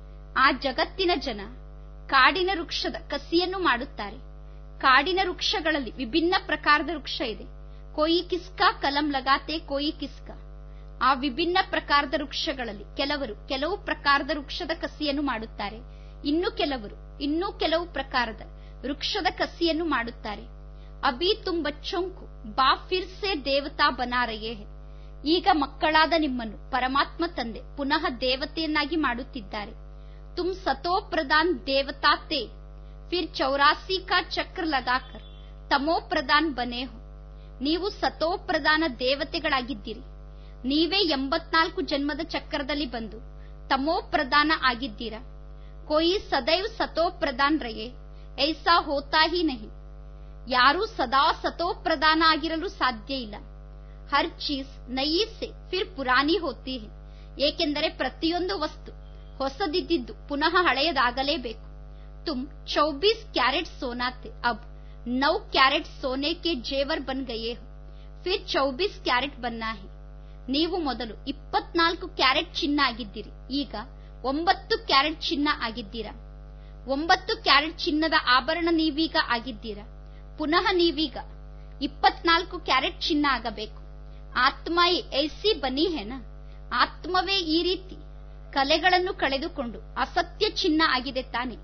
ಆ ಜಗತ್ತಿನ ಜನ ಕಾಡಿನ ವೃಕ್ಷದ ಕಸಿಯನ್ನು ಮಾಡುತ್ತಾರೆ ಕಾಡಿನ ವೃಕ್ಷಗಳಲ್ಲಿ ವಿಭಿನ್ನ ಪ್ರಕಾರದ ವೃಕ್ಷ ಇದೆ ಕೋಯಿ ಕಿಸ್ಕಾ ಕಲಂ ಲಗಾತೆ ಕೋಯಿ ಕಿಸ್ಕಾ ಆ ವಿಭಿನ್ನ ಪ್ರಕಾರದ ವೃಕ್ಷಗಳಲ್ಲಿ ಕೆಲವರು ಕೆಲವು ಪ್ರಕಾರದ ವೃಕ್ಷದ ಕಸಿಯನ್ನು ಮಾಡುತ್ತಾರೆ ಇನ್ನು ಕೆಲವರು ಇನ್ನೂ ಕೆಲವು ಪ್ರಕಾರದ ವೃಕ್ಷದ ಕಸಿಯನ್ನು ಮಾಡುತ್ತಾರೆ ಅಭಿ ತುಂ ಬಚ್ಚೋಂಕು ಬಾ ಫಿರ್ ಸೆ ದೇವತಾ ಬನಾ ರಹೆ ಹೈ. ಈಗ ಮಕ್ಕಳಾದ ನಿಮ್ಮನ್ನು ಪರಮಾತ್ಮ ತಂದೆ ಪುನಃ ದೇವತೆಯನ್ನಾಗಿ ಮಾಡುತ್ತಿದ್ದಾರೆ ತುಂ ಸತೋ ಪ್ರಧಾನ್ ದೇವತಾ ತೇ ಫಿರ್ ಚೌರಾಸಿ ಕಾ ಚಕ್ರ ಲಗಾಕರ್ ತಮೋ ಪ್ರಧಾನ್ ಬನೆ ಹೋ ನೀವು ಸತೋ ಪ್ರಧಾನ ದೇವತೆಗಳಾಗಿದ್ದೀರಿ ನೀವೇ ಎಂಬತ್ನಾಲ್ಕು ಜನ್ಮದ ಚಕ್ರದಲ್ಲಿ ಬಂದು ತಮೋ ಪ್ರಧಾನ ಆಗಿದ್ದೀರಾ ಕೋಯಿ ಸದೈವ್ ಸತೋ ಪ್ರಧಾನ್ ರಯೇ ಐಸಾ ಹೋತಾ ಹಿ ನಹಿ ಯಾರೂ ಸದಾ ಸತೋ ಪ್ರಧಾನ ಆಗಿರಲು ಸಾಧ್ಯ ಇಲ್ಲ ಹರ್ ಚೀಸ್ ನಯಿ ಸೆ ಫಿರ್ ಪುರಾನಿ ಹೋತಿ ಹೈ ಏಕೆಂದರೆ ಪ್ರತಿಯೊಂದು ವಸ್ತು ಹೊಸದಿದ್ದಿದ್ದು ಪುನಃ ಹಳೆಯದಾಗಲೇಬೇಕು ತುಮ್ ಚೌಬೀಸ್ ಕ್ಯಾರೆಟ್ ಸೋನಾ ತೆ ಅಬ್ ನೌ ಕ್ಯಾರೆಟ್ ಸೋನೆ ಕೆ ಜೇವರ್ ಬನ್ ಗಯೇ ಹೋ ಫಿರ್ ಚೌಬೀಸ್ ಕ್ಯಾರೆಟ್ ಬನ್ನಾ ಹೈ ನೀವು ಮೊದಲು ಇಪ್ಪತ್ನಾಲ್ಕು ಕ್ಯಾರೆಟ್ ಚಿನ್ನ ಆಗಿದ್ದೀರಿ ಈಗ ಒಂಬತ್ತು ಕ್ಯಾರೆಟ್ ಚಿನ್ನ ಆಗಿದ್ದೀರಾ ಒಂಬತ್ತು ಕ್ಯಾರೆಟ್ ಚಿನ್ನದ ಆಭರಣ ನೀವೀಗ ಆಗಿದ್ದೀರಾ ಪುನಃ ನೀವೀಗ ಇಪ್ಪತ್ನಾಲ್ಕು ಕ್ಯಾರೆಟ್ ಚಿನ್ನ ಆಗಬೇಕು ಆತ್ಮ ಐಸಿ ಬನಿ ಹೆನ ಆತ್ಮವೇ ಈ ರೀತಿ ಕಲೆಗಳನ್ನು ಕಳೆದುಕೊಂಡು ಅಸತ್ಯ ಚಿನ್ನ ಆಗಿದೆ ತಾನೆ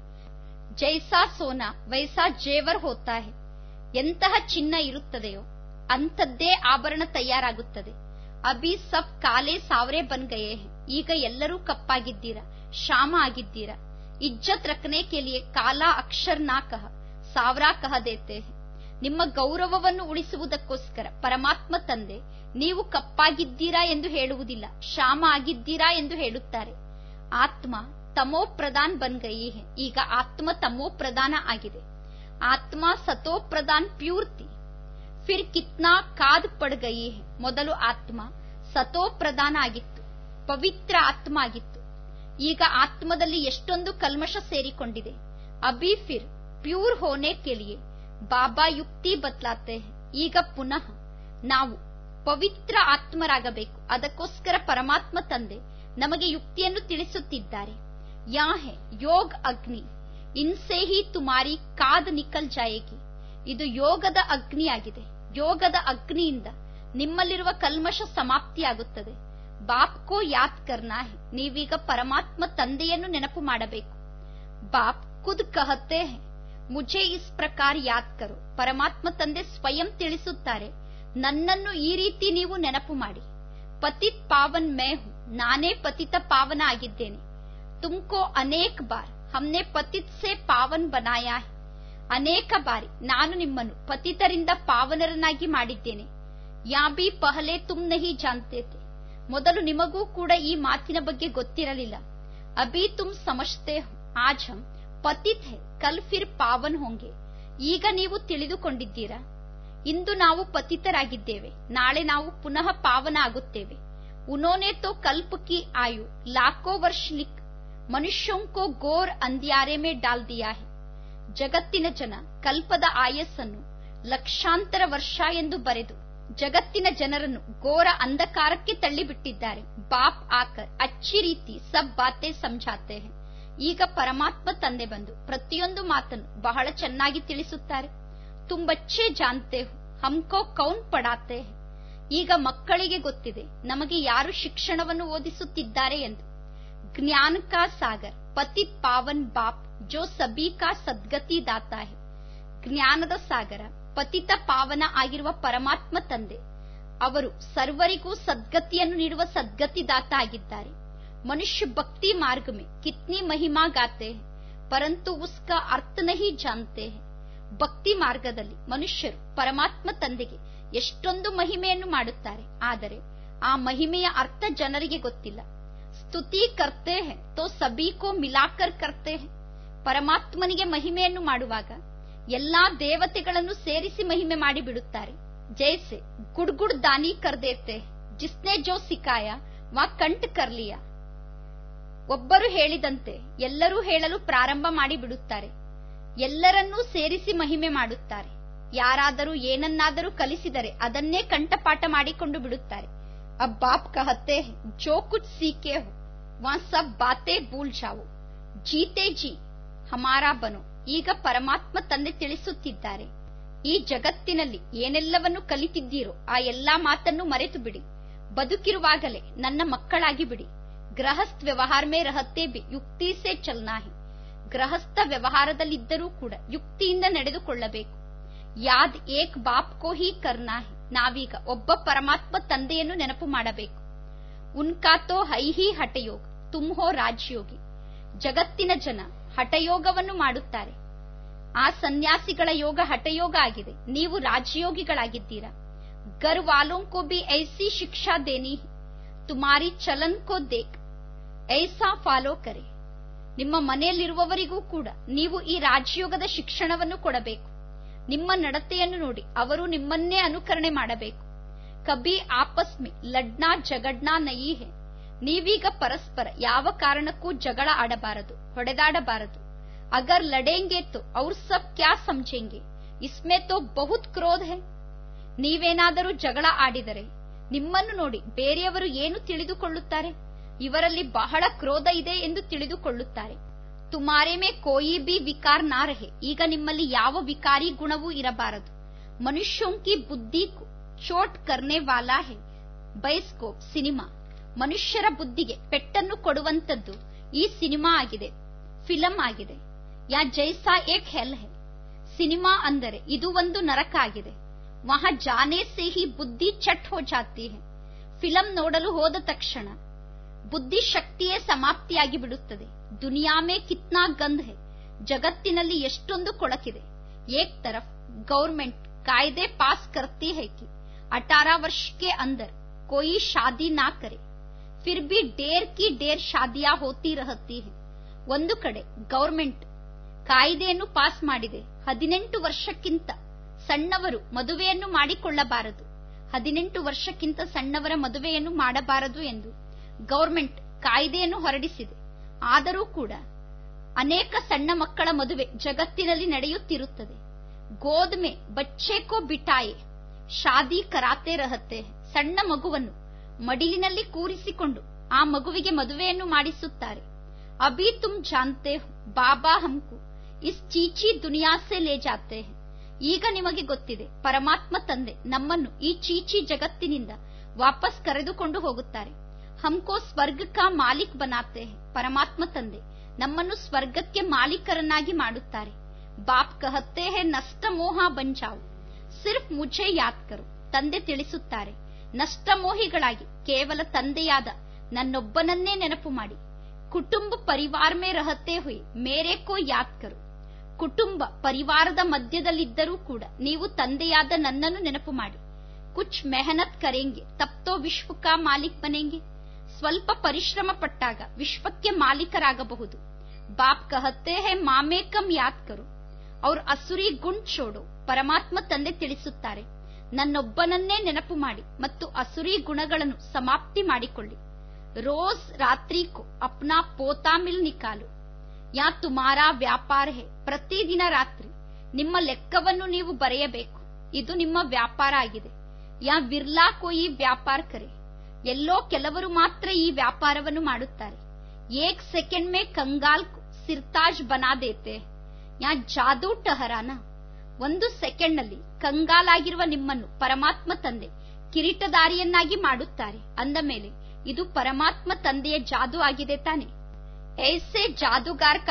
ಜೈಸಾ ಸೋನಾ ವೈಸಾ ಜೇವರ್ ಹೋತಾ ಹೆ ಎಂತಹ ಚಿನ್ನ ಇರುತ್ತದೆಯೋ ಅಂಥದ್ದೇ ಆಭರಣ ತಯಾರಾಗುತ್ತದೆ ಅಭಿ ಸಬ್ ಕಾಲೆ ಸಾವರೆ ಬನ್ ಗಯೇ ಹೈ ಈಗ ಎಲ್ಲರೂ ಕಪ್ಪಾಗಿದ್ದೀರಾ ಶಾಮ ಆಗಿದ್ದೀರಾ ಇಜ್ಜತ್ ರಖನೆ ಕೆ ಲಿಯೆ ಕಾಲಾ ಅಕ್ಷರ್ ನಾ ಕಹ ಸಾವ್ರಾ ಕಹ ದೇತೆ ಹೈ. ನಿಮ್ಮ ಗೌರವವನ್ನು ಉಳಿಸುವುದಕ್ಕೋಸ್ಕರ ಪರಮಾತ್ಮ ತಂದೆ ನೀವು ಕಪ್ಪಾಗಿದ್ದೀರಾ ಎಂದು ಹೇಳುವುದಿಲ್ಲ ಶಾಮ ಆಗಿದ್ದೀರಾ ಎಂದು ಹೇಳುತ್ತಾರೆ ಆತ್ಮ ತಮೋ ಪ್ರಧಾನ್ ಬನ್ ಗಯಿ ಹೈ ಈಗ ಆತ್ಮ ತಮೋ ಪ್ರಧಾನ ಆಗಿದೆ ಆತ್ಮ ಸತೋ ಪ್ರಧಾನ್ ಪ್ಯೂರ್ತಿ ಫಿರ್ ಕಿತ್ನಾ ಕಾದ್ ಪಡ್ ಗಯಿ ಹೈ ಮೊದಲು ಆತ್ಮ ಸತೋ ಪ್ರಧಾನ ಆಗಿತ್ತು ಪವಿತ್ರ ಆತ್ಮ ಆಗಿತ್ತು ಈಗ ಆತ್ಮದಲ್ಲಿ ಎಷ್ಟೊಂದು ಕಲ್ಮಶ ಸೇರಿಕೊಂಡಿದೆ ಅಭಿ ಫಿರ್ ಪ್ಯೂರ್ ಹೋನೆ ಕೆ ಲಿಯೆ ಬಾಬಾ ಯುಕ್ತಿ ಬದಲಾತೆ ಹೈ. ಈಗ ಪುನಃ ನಾವು ಪವಿತ್ರ ಆತ್ಮರಾಗಬೇಕು ಅದಕ್ಕೋಸ್ಕರ ಪರಮಾತ್ಮ ತಂದೆ ನಮಗೆ ಯುಕ್ತಿಯನ್ನು ತಿಳಿಸುತ್ತಿದ್ದಾರೆ ಯಾ ಹೆ ಯೋಗ್ ಅಗ್ನಿ ಇನ್ಸೆ ಹಿ ತುಮಾರಿ ಕಾದ್ ನಿಕಲ್ ಜಾಯೇಗಿ ಇದು ಯೋಗದ ಅಗ್ನಿಯಾಗಿದೆ ಯೋಗದ ಅಗ್ನಿಯಿಂದ ನಿಮ್ಮಲ್ಲಿರುವ ಕಲ್ಮಶ ಸಮಾಪ್ತಿಯಾಗುತ್ತದೆ ಬಾಪ್ ಕೋ ಯಾದ್ ಕರ್ನಾ ಹೆ ನೀವೀಗ ಪರಮಾತ್ಮ ತಂದೆಯನ್ನು ನೆನಪು ಮಾಡಬೇಕು ಬಾಪ್ ಖುದ್ ಕಹತೆ ಹೆ ಮುझे ಇಸ್ ಪ್ರಕಾರ ಯಾದ್ ಕರೋ ಪರಮಾತ್ಮ ತಂದೆ ಸ್ವಯಂ ತಿಳಿಸುತ್ತಾರೆ ನನ್ನನ್ನು ಈ ರೀತಿ ನೀವು ನೆನಪು ಮಾಡಿ ಪತಿತ್ ಪಾವನ್ ಮೇ ಹೂಂ ನಾನೇ ಪತಿತ ಪಾವನ ಆಗಿದ್ದೇನೆ ತುಮ್ಕೋ ಅನೇಕ ಬಾರ್ ಹಮ್ನೆ ಪತಿತ್ ಸೆ ಪಾವನ್ ಬನಾಯಾ ಹೈ ಅನೇಕ ಬಾರಿ ನಾನು ನಿಮ್ಮನ್ನು ಪತಿತರಿಂದ ಪಾವನರನ್ನಾಗಿ ಮಾಡಿದ್ದೇನೆ ಯಾ ಬಿ ಪಹಲೆ ತುಮ್ ನಹಿ ಜಾನ್ತೆ ಥೆ ಮೊದಲು ನಿಮಗೂ ಕೂಡ ಈ ಮಾತಿನ ಬಗ್ಗೆ ಗೊತ್ತಿರಲಿಲ್ಲ ಅಭಿ ತುಮ್ ಸಮಜ್ತೆ ಹೋ ಆಜ್ ಹಮ್ ಪತಿತ್ ಹೈ ಕಲ್ ಫಿರ್ ಪಾವನ್ ಹೋಂಗೆ ಈಗ ನೀವು ತಿಳಿದುಕೊಂಡಿದ್ದೀರಾ ಇಂದು ನಾವು ಪತಿತರಾಗಿದ್ದೇವೆ ನಾಳೆ ನಾವು ಪುನಃ ಪಾವನ ಆಗುತ್ತೇವೆ ಉನೋನೆ ತೋ ಕಲ್ಪ ಕಿ ಆಯು ಲಾಖೋ ವರ್ಷ ಲಿಕ್ ಮನುಷ್ಯೋಂ ಕೋ ಗೋರ್ ಅಂದ್ಯಾರೆ ಮೇ ಡಾಲ್ ದಿಯಾ ಹೈ ಜಗತ್ತಿನ ಜನ ಕಲ್ಪದ ಆಯಸ್ಸನ್ನು ಲಕ್ಷಾಂತರ ವರ್ಷ ಎಂದು ಬರೆದು ಜಗತ್ತಿನ ಜನರನ್ನು ಘೋರ ಅಂಧಕಾರಕ್ಕೆ ತಳ್ಳಿಬಿಟ್ಟಿದ್ದಾರೆ ಬಾಪ್ ಆಕರ್ ಅಚ್ಚಿ ರೀತಿ ಸಬ್ ಬಾತೆ ಸಮझाते हैं ಈಗ ಪರಮಾತ್ಮ ತಂದೆ ಬಂದು ಪ್ರತಿಯೊಂದು ಮಾತನ್ನು ಬಹಳ ಚೆನ್ನಾಗಿ ತಿಳಿಸುತ್ತಾರೆ ತುಂಬಚ್ಚೆ ಜಾನ್ತೆ ಹೋ ಹಮ್ಕೋ ಕೌನ್ ಪಡಾತೆ ಹೈ ಈಗ ಮಕ್ಕಳಿಗೆ ಗೊತ್ತಿದೆ ನಮಗೆ ಯಾರು ಶಿಕ್ಷಣವನ್ನು ಓದಿಸುತ್ತಿದ್ದಾರೆ ಎಂದು ಜ್ಞಾನ ಕಾ ಸಾಗರ್ ಪತಿತ್ ಪಾವನ್ ಬಾಪ್ ಜೋ ಸಬಿ ಕಾ ಸದ್ಗತಿ ದಾತ ಹೆ ಜ್ಞಾನದ ಸಾಗರ ಪತಿತ ಪಾವನ ಆಗಿರುವ ಪರಮಾತ್ಮ ತಂದೆ ಅವರು ಸರ್ವರಿಗೂ ಸದ್ಗತಿಯನ್ನು ನೀಡುವ ಸದ್ಗತಿದಾತ ಆಗಿದ್ದಾರೆ ಮನುಷ್ಯ ಭಕ್ತಿ ಮಾರ್ಗ ಮೇ ಕಿತ್ನಿ ಮಹಿಮಾ ಗಾತೆ ಹೈ ಪರಂತು ಉಸ್ಕಾ ಅರ್ಥ ನಹಿ ಜಾನ್ತೆ ಹೈ ಭಕ್ತಿ ಮಾರ್ಗದಲ್ಲಿ ಮನುಷ್ಯರು ಪರಮಾತ್ಮ ತಂದೆಗೆ ಎಷ್ಟೊಂದು ಮಹಿಮೆಯನ್ನು ಮಾಡುತ್ತಾರೆ ಆದರೆ ಆ ಮಹಿಮೆಯ ಅರ್ಥ ಜನರಿಗೆ ಗೊತ್ತಿಲ್ಲ ಸ್ತುತಿ ಕರ್ತೆ ಹೈ ತೋ ಸಬೀಕೋ ಮಿಲಾಕರ್ ಕರ್ತೆ ಹೈ ಪರಮಾತ್ಮನಿಗೆ ಮಹಿಮೆಯನ್ನು ಮಾಡುವಾಗ ಎಲ್ಲಾ ದೇವತೆಗಳನ್ನು ಸೇರಿಸಿ ಮಹಿಮೆ ಮಾಡಿ ಬಿಡುತ್ತಾರೆ ಜೈಸೆ ಗುಡ್ಗುಡ್ ದಾನಿ ಕರ್ ದೇತೆ ಜಿಸ್ನೆ ಜೋ ಸಿಕಾಯ ವಾ ಕಂಟ್ ಕರ್ಲಿಯ ಒಬ್ಬರು ಹೇಳಿದಂತೆ ಎಲ್ಲರೂ ಹೇಳಲು ಪ್ರಾರಂಭ ಮಾಡಿ ಬಿಡುತ್ತಾರೆ ಎಲ್ಲರನ್ನೂ ಸೇರಿಸಿ ಮಹಿಮೆ ಮಾಡುತ್ತಾರೆ ಯಾರಾದರೂ ಏನನ್ನಾದರೂ ಕಲಿಸಿದರೆ ಅದನ್ನೇ ಕಂಠಪಾಠ ಮಾಡಿಕೊಂಡು ಬಿಡುತ್ತಾರೆ ಅಬ್ ಬಾಪ್ ಕಹತೆ ಹೈ, ಜೋ ಕುಚ್ ಸೀಕೆ ಹೋ ವಾ ಸಬ್ ಬಾತೆ ಭೂಲ್ ಜಾವೋ ಜೀತೆ ಜಿ ಹಮಾರಾ ಬನೋ ಈಗ ಪರಮಾತ್ಮ ತಂದೆ ತಿಳಿಸುತ್ತಿದ್ದಾರೆ ಈ ಜಗತ್ತಿನಲ್ಲಿ ಏನೆಲ್ಲವನ್ನು ಕಲಿತಿದ್ದೀರೋ ಆ ಎಲ್ಲಾ ಮಾತನ್ನು ಮರೆತು ಬಿಡಿ ಬದುಕಿರುವಾಗಲೇ ನನ್ನ ಮಕ್ಕಳಾಗಿ ಬಿಡಿ ಗೃಹಸ್ಥ ವ್ಯವಹಾರ ಮೇ ರಹತೆ ಬಿ ಯುಕ್ತಿ ಸೇ ಚಲ್ನಾ ಹಿ ಗೃಹಸ್ಥ ವ್ಯವಹಾರದಲ್ಲಿದ್ದರೂ ಕೂಡ ಯುಕ್ತಿಯಿಂದ ನಡೆದುಕೊಳ್ಳಬೇಕು ಯಾದ್ ಏಕ್ ಬಾಪ್ ಕೋ ಹಿ ಕರ್ನಾ ಹಿ ನಾವೀಗ ಒಬ್ಬ ಪರಮಾತ್ಮ ತಂದೆಯನ್ನು ನೆನಪು ಮಾಡಬೇಕು ಉನ್ಕಾ ತೋ ಹೈ ಹಿ ಹಠಯೋಗ ತುಮ್ ಹೋ ರಾಜಯೋಗಿ ಜಗತ್ತಿನ ಜನ ಹಠಯೋಗವನ್ನು ಮಾಡುತ್ತಾರೆ ಆ ಸನ್ಯಾಸಿಗಳ ಯೋಗ ಹಠಯೋಗ ಆಗಿದೆ ನೀವು ರಾಜಯೋಗಿಗಳಾಗಿದ್ದೀರಾ ಗರ್ ವಾಲೋಂ ಕೋ ಬಿ ಐಸಿ ಶಿಕ್ಷಾ ದೇನಿ ಹೈ. ತುಮಾರಿ ಚಲನ್ ಕೋ ದೇಕ್ ಐಸಾ ಫಾಲೋ ಕರೆ ನಿಮ್ಮ ಮನೆಯಲ್ಲಿರುವವರಿಗೂ ಕೂಡ ನೀವು ಈ ರಾಜಯೋಗದ ಶಿಕ್ಷಣವನ್ನು ಕೊಡಬೇಕು ನಿಮ್ಮ ನಡತೆಯನ್ನು ನೋಡಿ ಅವರು ನಿಮ್ಮನ್ನೇ ಅನುಕರಣೆ ಮಾಡಬೇಕು ಕಬಿ ಆಪಸ್ ಮೇ ಲಡ್ನಾ ಜಗಡ್ನಾ ನಯಿ ಹೇ ನೀವೀಗ ಪರಸ್ಪರ ಯಾವ ಕಾರಣಕ್ಕೂ ಜಗಳ ಆಡಬಾರದು ಹೊಡೆದಾಡಬಾರದು ಅಗರ್ ಲಡೇಂಗೆ ತೋ ಅವ್ರ ಸಬ್ ಕ್ಯಾ ಸಮझेंगे ಇಸ್ಮೇ ತೋ ಬಹುತ್ ಕ್ರೋಧ ಹೇ ನೀವೇನಾದರೂ ಜಗಳ ಆಡಿದರೆ ನಿಮ್ಮನ್ನು ನೋಡಿ ಬೇರೆಯವರು ಏನು ತಿಳಿದುಕೊಳ್ಳುತ್ತಾರೆ ಇವರಲ್ಲಿ ಬಹಳ ಕ್ರೋಧ ಇದೆ ಎಂದು ತಿಳಿದುಕೊಳ್ಳುತ್ತಾರೆ ತುಮಾರೆ ಮೇ ಕೋಯಿ ಬಿ ವಿಕಾರ ನಾ ರಹೆ ಈಗ ನಿಮ್ಮಲ್ಲಿ ಯಾವ ವಿಕಾರಿ ಗುಣವೂ ಇರಬಾರದು ಮನುಷ್ಯೋಂ ಕಿ ಬುದ್ಧಿ ಕೋ ಚೋಟ್ ಕರ್ನೆ ವಾಲಾ ಹೇ ಬೈಸ್ಕೋಪ್ ಸಿನಿಮಾ ಮನುಷ್ಯರ ಬುದ್ಧಿಗೆ ಪೆಟ್ಟನ್ನು ಕೊಡುವಂತದ್ದು ಈ ಸಿನಿಮಾ ಆಗಿದೆ ಫಿಲಂ ಆಗಿದೆ ಯಾ ಜೈಸಾ ಏಕ್ ಹೆಲ್ ಹೇ ಸಿನಿಮಾ ಅಂದರೆ ಇದು ಒಂದು ನರಕ ಆಗಿದೆ ವಹ ಜಾನೆ ಸೇ ಹಿ ಬುದ್ಧಿ ಚಟ್ ಹೋ ಜಾತಿ ಹೇ ಫಿಲಂ ನೋಡಲು ಹೋದ ತಕ್ಷಣ ಬುದ್ಧಿ ಶಕ್ತಿಯೇ ಸಮಾಪ್ತಿಯಾಗಿ ಬಿಡುತ್ತದೆ ದುನಿಯಾ ಮೇ ಕಿತ್ನಾ ಗಂಧ ಹೇ ಜಗತ್ತಿನಲ್ಲಿ ಎಷ್ಟೊಂದು ಕೊಳಕಿದೆ ಏಕ್ ತರಫ್ ಗೌರ್ಮೆಂಟ್ ಕಾಯ್ದೆ ಪಾಸ್ ಕರ್ತಿ ಹೈ ಕಿ ಅಠಾರಾ ವರ್ಷ ಕೆ ಅಂದರ್ कोई शादी ना करे फिर भी डेर की डेर ಶಾದಿಯಾ ಹೋತಿ ರಹತಿ ಹೈ ಒಂದು ಕಡೆ ಗೌರ್ಮೆಂಟ್ ಕಾಯ್ದೆಯನ್ನು ಪಾಸ್ ಮಾಡಿದೆ ಹದಿನೆಂಟು ವರ್ಷಕ್ಕಿಂತ ಸಣ್ಣವರು ಮದುವೆಯನ್ನು ಮಾಡಿಕೊಳ್ಳಬಾರದು ಹದಿನೆಂಟು ವರ್ಷಕ್ಕಿಂತ ಸಣ್ಣವರ ಮದುವೆಯನ್ನು ಮಾಡಬಾರದು ಎಂದು ಗೌರ್ಮೆಂಟ್ ಕಾಯ್ದೆಯನ್ನು ಹೊರಡಿಸಿದೆ ಆದರೂ ಕೂಡ ಅನೇಕ ಸಣ್ಣ ಮಕ್ಕಳ ಮದುವೆ ಜಗತ್ತಿನಲ್ಲಿ ನಡೆಯುತ್ತಿರುತ್ತದೆ ಗೋದ್ಮೆ ಬಚ್ಚೆ ಕೋ ಬಿಟಾಯೆ ಶಾದಿ ಕರಾತೆ ರಹತೆ ಸಣ್ಣ ಮಗುವನ್ನು ಮಡಿಲಿನಲ್ಲಿ ಕೂರಿಸಿಕೊಂಡು ಆ ಮಗುವಿಗೆ ಮದುವೆಯನ್ನು ಮಾಡಿಸುತ್ತಾರೆ ಅಭಿ ತುಮ್ ಜಾನ್ತೆ ಹೋ, ಬಾಬಾ ಹಮ್ಕು ಇಸ್ ಚೀಚಿ ದುನಿಯಾ ಸೆ ಲೇ ಜಾತೆ ಹೈ. ಈಗ ನಿಮಗೆ ಗೊತ್ತಿದೆ ಪರಮಾತ್ಮ ತಂದೆ ನಮ್ಮನ್ನು ಈ ಚೀಚಿ ಜಗತ್ತಿನಿಂದ ವಾಪಸ್ ಕರೆದುಕೊಂಡು ಹೋಗುತ್ತಾರೆ ಹಮ್ಕೋ ಸ್ವರ್ಗ ಕಾ ಮಾಲಿಕ್ ಬನಾತೆ ಹೈ. ಪರಮಾತ್ಮ ತಂದೆ ನಮ್ಮನ್ನು ಸ್ವರ್ಗಕ್ಕೆ ಮಾಲೀಕರನ್ನಾಗಿ ಮಾಡುತ್ತಾರೆ ಬಾಪ್ ಕಹತ್ತೆ ಹೇ ನಷ್ಟ ಮೋಹ ಬಂಜಾವು ಸಿರ್ಫ್ ಮುझे ಯಾದ್ ಕರು ತಂದೆ ತಿಳಿಸುತ್ತಾರೆ ನಷ್ಟಮೋಹಿಗಳಾಗಿ ಕೇವಲ ತಂದೆಯಾದ ನನ್ನೊಬ್ಬನನ್ನೇ ನೆನಪು ಮಾಡಿ ಕುಟುಂಬ ಪರಿವಾರ ಮೇ ರಹತೆ ಹುಯಿ ಮೇರೆ ಕೋ ಯಾದ್ ಕರು ಕುಟುಂಬ ಪರಿವಾರದ ಮಧ್ಯದಲ್ಲಿದ್ದರೂ ಕೂಡ ನೀವು ತಂದೆಯಾದ ನನ್ನನ್ನು ನೆನಪು ಮಾಡಿ ಕುಚ್ ಮೆಹನತ್ ಕರೆಂಗೆ ತಪ್ತೋ ವಿಶ್ವ ಕಾ ಮಾಲಿಕ್ ಬನೆಂಗೆ ಸ್ವಲ್ಪ ಪರಿಶ್ರಮ ಪಟ್ಟಾಗ ವಿಶ್ವಕ್ಕೆ ಮಾಲೀಕರಾಗಬಹುದು ಬಾಪ್ ಕಹತ್ತೆ ಹೇ ಮಾಮೇ ಕಮ್ ಯಾದ್ ಕರು ಅವ್ರ ಅಸುರಿ ಗುಣ್ ಚೋಡು ಪರಮಾತ್ಮ ತಂದೆ ತಿಳಿಸುತ್ತಾರೆ ನನ್ನೊಬ್ಬನನ್ನೇ ನೆನಪು ಮಾಡಿ ಮತ್ತು ಅಸುರಿ ಗುಣಗಳನ್ನು ಸಮಾಪ್ತಿ ಮಾಡಿಕೊಳ್ಳಿ ರೋಸ್ ರಾತ್ರಿ ಕೋ ಅಪ್ನಾ ಪೋತಾ ಮಿಲ್ ನಿಕಾಲು ಯಾ ತುಮಾರಾ ವ್ಯಾಪಾರ ಹೇ ಪ್ರತಿದಿನ ರಾತ್ರಿ ನಿಮ್ಮ ಲೆಕ್ಕವನ್ನು ನೀವು ಬರೆಯಬೇಕು ಇದು ನಿಮ್ಮ ವ್ಯಾಪಾರ ಆಗಿದೆ ಯಾ ವಿರ್ಲಾ ಕೋಯಿ ವ್ಯಾಪಾರ ಕರೆ ಎಲ್ಲೋ ಕೆಲವರು ಮಾತ್ರ ಈ ವ್ಯಾಪಾರವನ್ನು ಮಾಡುತ್ತಾರೆ ಏಕ್ ಸೆಕೆಂಡ್ ಮೇ ಕಂಗಾಲ್ ಕೋ ಸಿರ್ತಾಜ್ ಬನಾ ದೇತೆ ಯಾ ಜಾದೂ ಟಹರಾನ ಒಂದು ಸೆಕೆಂಡ್ನಲ್ಲಿ ಕಂಗಾಲಾಗಿರುವ ನಿಮ್ಮನ್ನು ಪರಮಾತ್ಮ ತಂದೆ ಕಿರೀಟದಾರಿಯನ್ನಾಗಿ ಮಾಡುತ್ತಾರೆ ಅಂದ ಮೇಲೆ ಇದು ಪರಮಾತ್ಮ ತಂದೆಯ ಜಾದು ಆಗಿದೆ ತಾನೆ ऐसे जादूगार का तो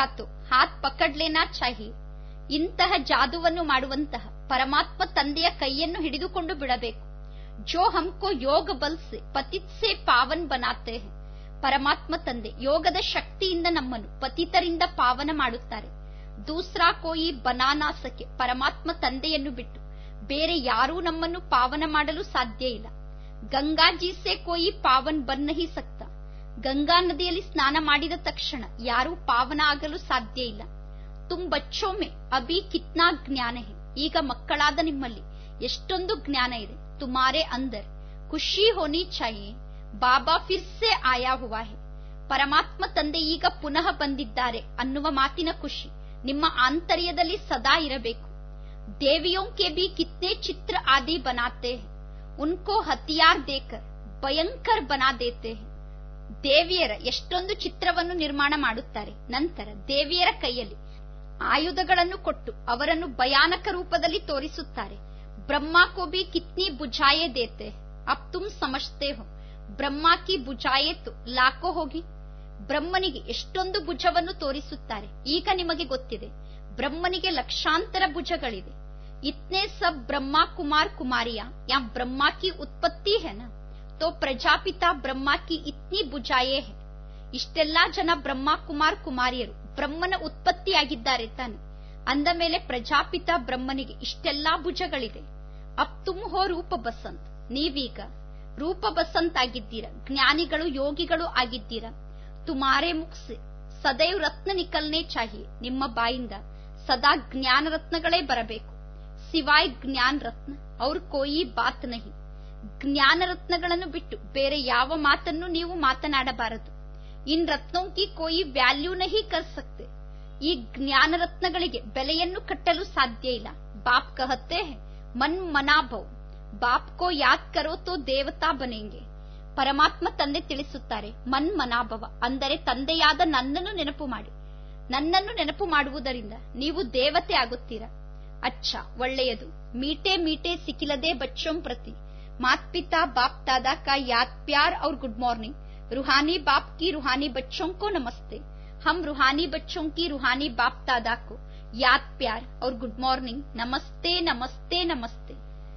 ಹಾತ್ ಪಕಡ್ಲೇನಾ ಚಾಹಿ ಇಂತಹ ಜಾದುವನ್ನು ಮಾಡುವಂತಹ ಪರಮಾತ್ಮ ತಂದೆಯ ಕೈಯನ್ನು ಹಿಡಿದುಕೊಂಡು ಬಿಡಬೇಕು ಜೋ ಹಮ್ಕೋ ಯೋಗ ಬಲ್ಸೆ ಪತಿತ್ಸೆ ಪಾವನ್ ಬನಾತೆ ಹೈ ಪರಮಾತ್ಮ ತಂದೆ ಯೋಗದ ಶಕ್ತಿಯಿಂದ ನಮ್ಮನ್ನು ಪತಿತರಿಂದ ಪಾವನ ಮಾಡುತ್ತಾರೆ ದೂಸರಾ ಕೋಯಿ ಬನಾನಾ ಸಕೆ ಪರಮಾತ್ಮ ತಂದೆಯನ್ನು ಬಿಟ್ಟು ಬೇರೆ ಯಾರೂ ನಮ್ಮನ್ನು ಪಾವನ ಮಾಡಲು ಸಾಧ್ಯ ಇಲ್ಲ ಗಂಗಾಜಿ ಸೆ ಕೋಯಿ ಪಾವನ್ ಬನ್ನಹಿ ಸಕ್ತ ಗಂಗಾ ನದಿಯಲ್ಲಿ ಸ್ನಾನ ಮಾಡಿದ ತಕ್ಷಣ ಯಾರೂ ಪಾವನ ಆಗಲು ಸಾಧ್ಯ ಇಲ್ಲ ತುಮ್ ಬಚ್ಚೋಮೆ ಅಭಿ ಕಿತ್ನಾ ಜ್ಞಾನ ಹೇ ಈಗ ಮಕ್ಕಳಾದ ನಿಮ್ಮಲ್ಲಿ ಎಷ್ಟೊಂದು ಜ್ಞಾನ ಇದೆ ತುಮಾರೆ ಅಂದರ್ ಖುಷಿ ಹೋನಿ ಚಾಹಿಯೇ ಬಾಬಾ ಫಿರ್ಸೆ ಆಯಾ ಹುವಾ ಹೇ ಪರಮಾತ್ಮ ತಂದೆ ಈಗ ಪುನಃ ಬಂದಿದ್ದಾರೆ ಅನ್ನುವ ಮಾತಿನ ಖುಷಿ ನಿಮ್ಮ ಆಂತರ್ಯದಲ್ಲಿ ಸದಾ ಇರಬೇಕು ದೇವಿಯೋं के भी कितने चित्र आदि बनाते हैं उनको हथियार देकर ಭಯಂಕರ್ ಬನಾ ದೇತೆ हैं ದೇವಿಯರ ಎಷ್ಟೊಂದು ಚಿತ್ರವನ್ನು ನಿರ್ಮಾಣ ಮಾಡುತ್ತಾರೆ ನಂತರ ದೇವಿಯರ ಕೈಯಲ್ಲಿ ಆಯುಧಗಳನ್ನು ಕೊಟ್ಟು ಅವರನ್ನು ಭಯಾನಕ ರೂಪದಲ್ಲಿ ತೋರಿಸುತ್ತಾರೆ ಬ್ರಹ್ಮ ಕೋ ಬಿ ಕಿತ್ನಿ ಬುಜಾಯೆ ದೇತೆ ಅಬ್ ತುಮ್ ಸಮಜ್ತೆ ಹೋ ಬ್ರಹ್ಮ ಕಿ ಬುಜಾಯೆ ತು ಲಾಕೋ ಹೋಗಿ ಬ್ರಹ್ಮನಿಗೆ ಎಷ್ಟೊಂದು ಭುಜವನ್ನು ತೋರಿಸುತ್ತಾರೆ ಈಗ ನಿಮಗೆ ಗೊತ್ತಿದೆ ಬ್ರಹ್ಮನಿಗೆ ಲಕ್ಷಾಂತರ ಭುಜಗಳಿದೆ ಇತ್ನೇ ಸಬ್ ಬ್ರಹ್ಮ ಕುಮಾರ್ ಕುಮಾರಿಯ ಯಾ ಬ್ರಹ್ಮ ಕಿ ಉತ್ಪತ್ತಿ ಹೆನ ತೋ ಪ್ರಜಾಪಿತ ಬ್ರಹ್ಮ ಕಿ ಇತ್ನಿ ಬುಜಾಯೇ ಹೆ ಇಷ್ಟೆಲ್ಲಾ ಜನ ಬ್ರಹ್ಮ ಕುಮಾರ್ ಕುಮಾರಿಯರು ಬ್ರಹ್ಮನ ಉತ್ಪತ್ತಿಯಾಗಿದ್ದಾರೆ ತಾನೆ ಅಂದ ಮೇಲೆ ಪ್ರಜಾಪಿತ ಬ್ರಹ್ಮನಿಗೆ ಇಷ್ಟೆಲ್ಲಾ ಭುಜಗಳಿದೆ ಅಬ್ ತುಮ್ ಹೋ ರೂಪ ಬಸಂತ್ ನೀವೀಗ ರೂಪ ಬಸಂತ್ ಆಗಿದ್ದೀರಾ ಜ್ಞಾನಿಗಳು ಯೋಗಿಗಳು ಆಗಿದ್ದೀರಾ ತುಮಾರೆ ಮುಖ್ಸೆ ಸದೈವ್ ರತ್ನ ನಿಕಲ್ನೇ ಚಾಹಿಯೆ ನಿಮ್ಮ ಬಾಯಿಂದ ಸದಾ ಜ್ಞಾನ ರತ್ನಗಳೇ ಬರಬೇಕು ಸಿವಾಯ್ ಜ್ಞಾನ ರತ್ನ ಅವ್ರ ಕೋಯಿ ಬಾತ್ ನಹಿ ಜ್ಞಾನ ರತ್ನಗಳನ್ನು ಬಿಟ್ಟು ಬೇರೆ ಯಾವ ಮಾತನ್ನು ನೀವು ಮಾತನಾಡಬಾರದು ಇನ್ ರತ್ನೋ ಕಿ ಕೋಯಿ ವ್ಯಾಲ್ಯೂ ನಹಿ ಕರ್ ಸಕ್ತೆ ಈ ಜ್ಞಾನ ರತ್ನಗಳಿಗೆ ಬೆಲೆಯನ್ನು ಕಟ್ಟಲು ಸಾಧ್ಯ ಇಲ್ಲ ಬಾಪ್ ಕಹತ್ತೆ ಹೈ ಮನ್ ಮನಾಭವ್ ಬಾಪ್ ಕೋ ಯಾದ್ ಕರೋ ತೋ ದೇವತಾ ಬನೆಂಗೆ ಪರಮಾತ್ಮ ತಂದೆ ತಿಳಿಸುತ್ತಾರೆ ಮನ್ ಮನಾಭವ ಅಂದರೆ ತಂದೆಯಾದ ನನ್ನನ್ನು ನೆನಪು ಮಾಡಿ ನನ್ನನ್ನು ನೆನಪು ಮಾಡುವುದರಿಂದ ನೀವು ದೇವತೆ ಆಗುತ್ತೀರಾ ಅಚ್ಚ ಒಳ್ಳೆಯದು ಮೀಟೆ ಮೀಟೆ ಸಿಕ್ಕಿಲದೆ ಬಚ್ಚೋಂ ಪ್ರತಿ ಮಾತ್ ಪಿತಾ ಬಾಪ್ दादा का याद प्यार और गुड मॉर्निंग रूहानी बाप की रूहानी बच्चों को नमस्ते हम रूहानी बच्चों की रूहानी बाप दादा को याद प्यार और गुड मॉर्निंग नमस्ते नमस्ते नमस्ते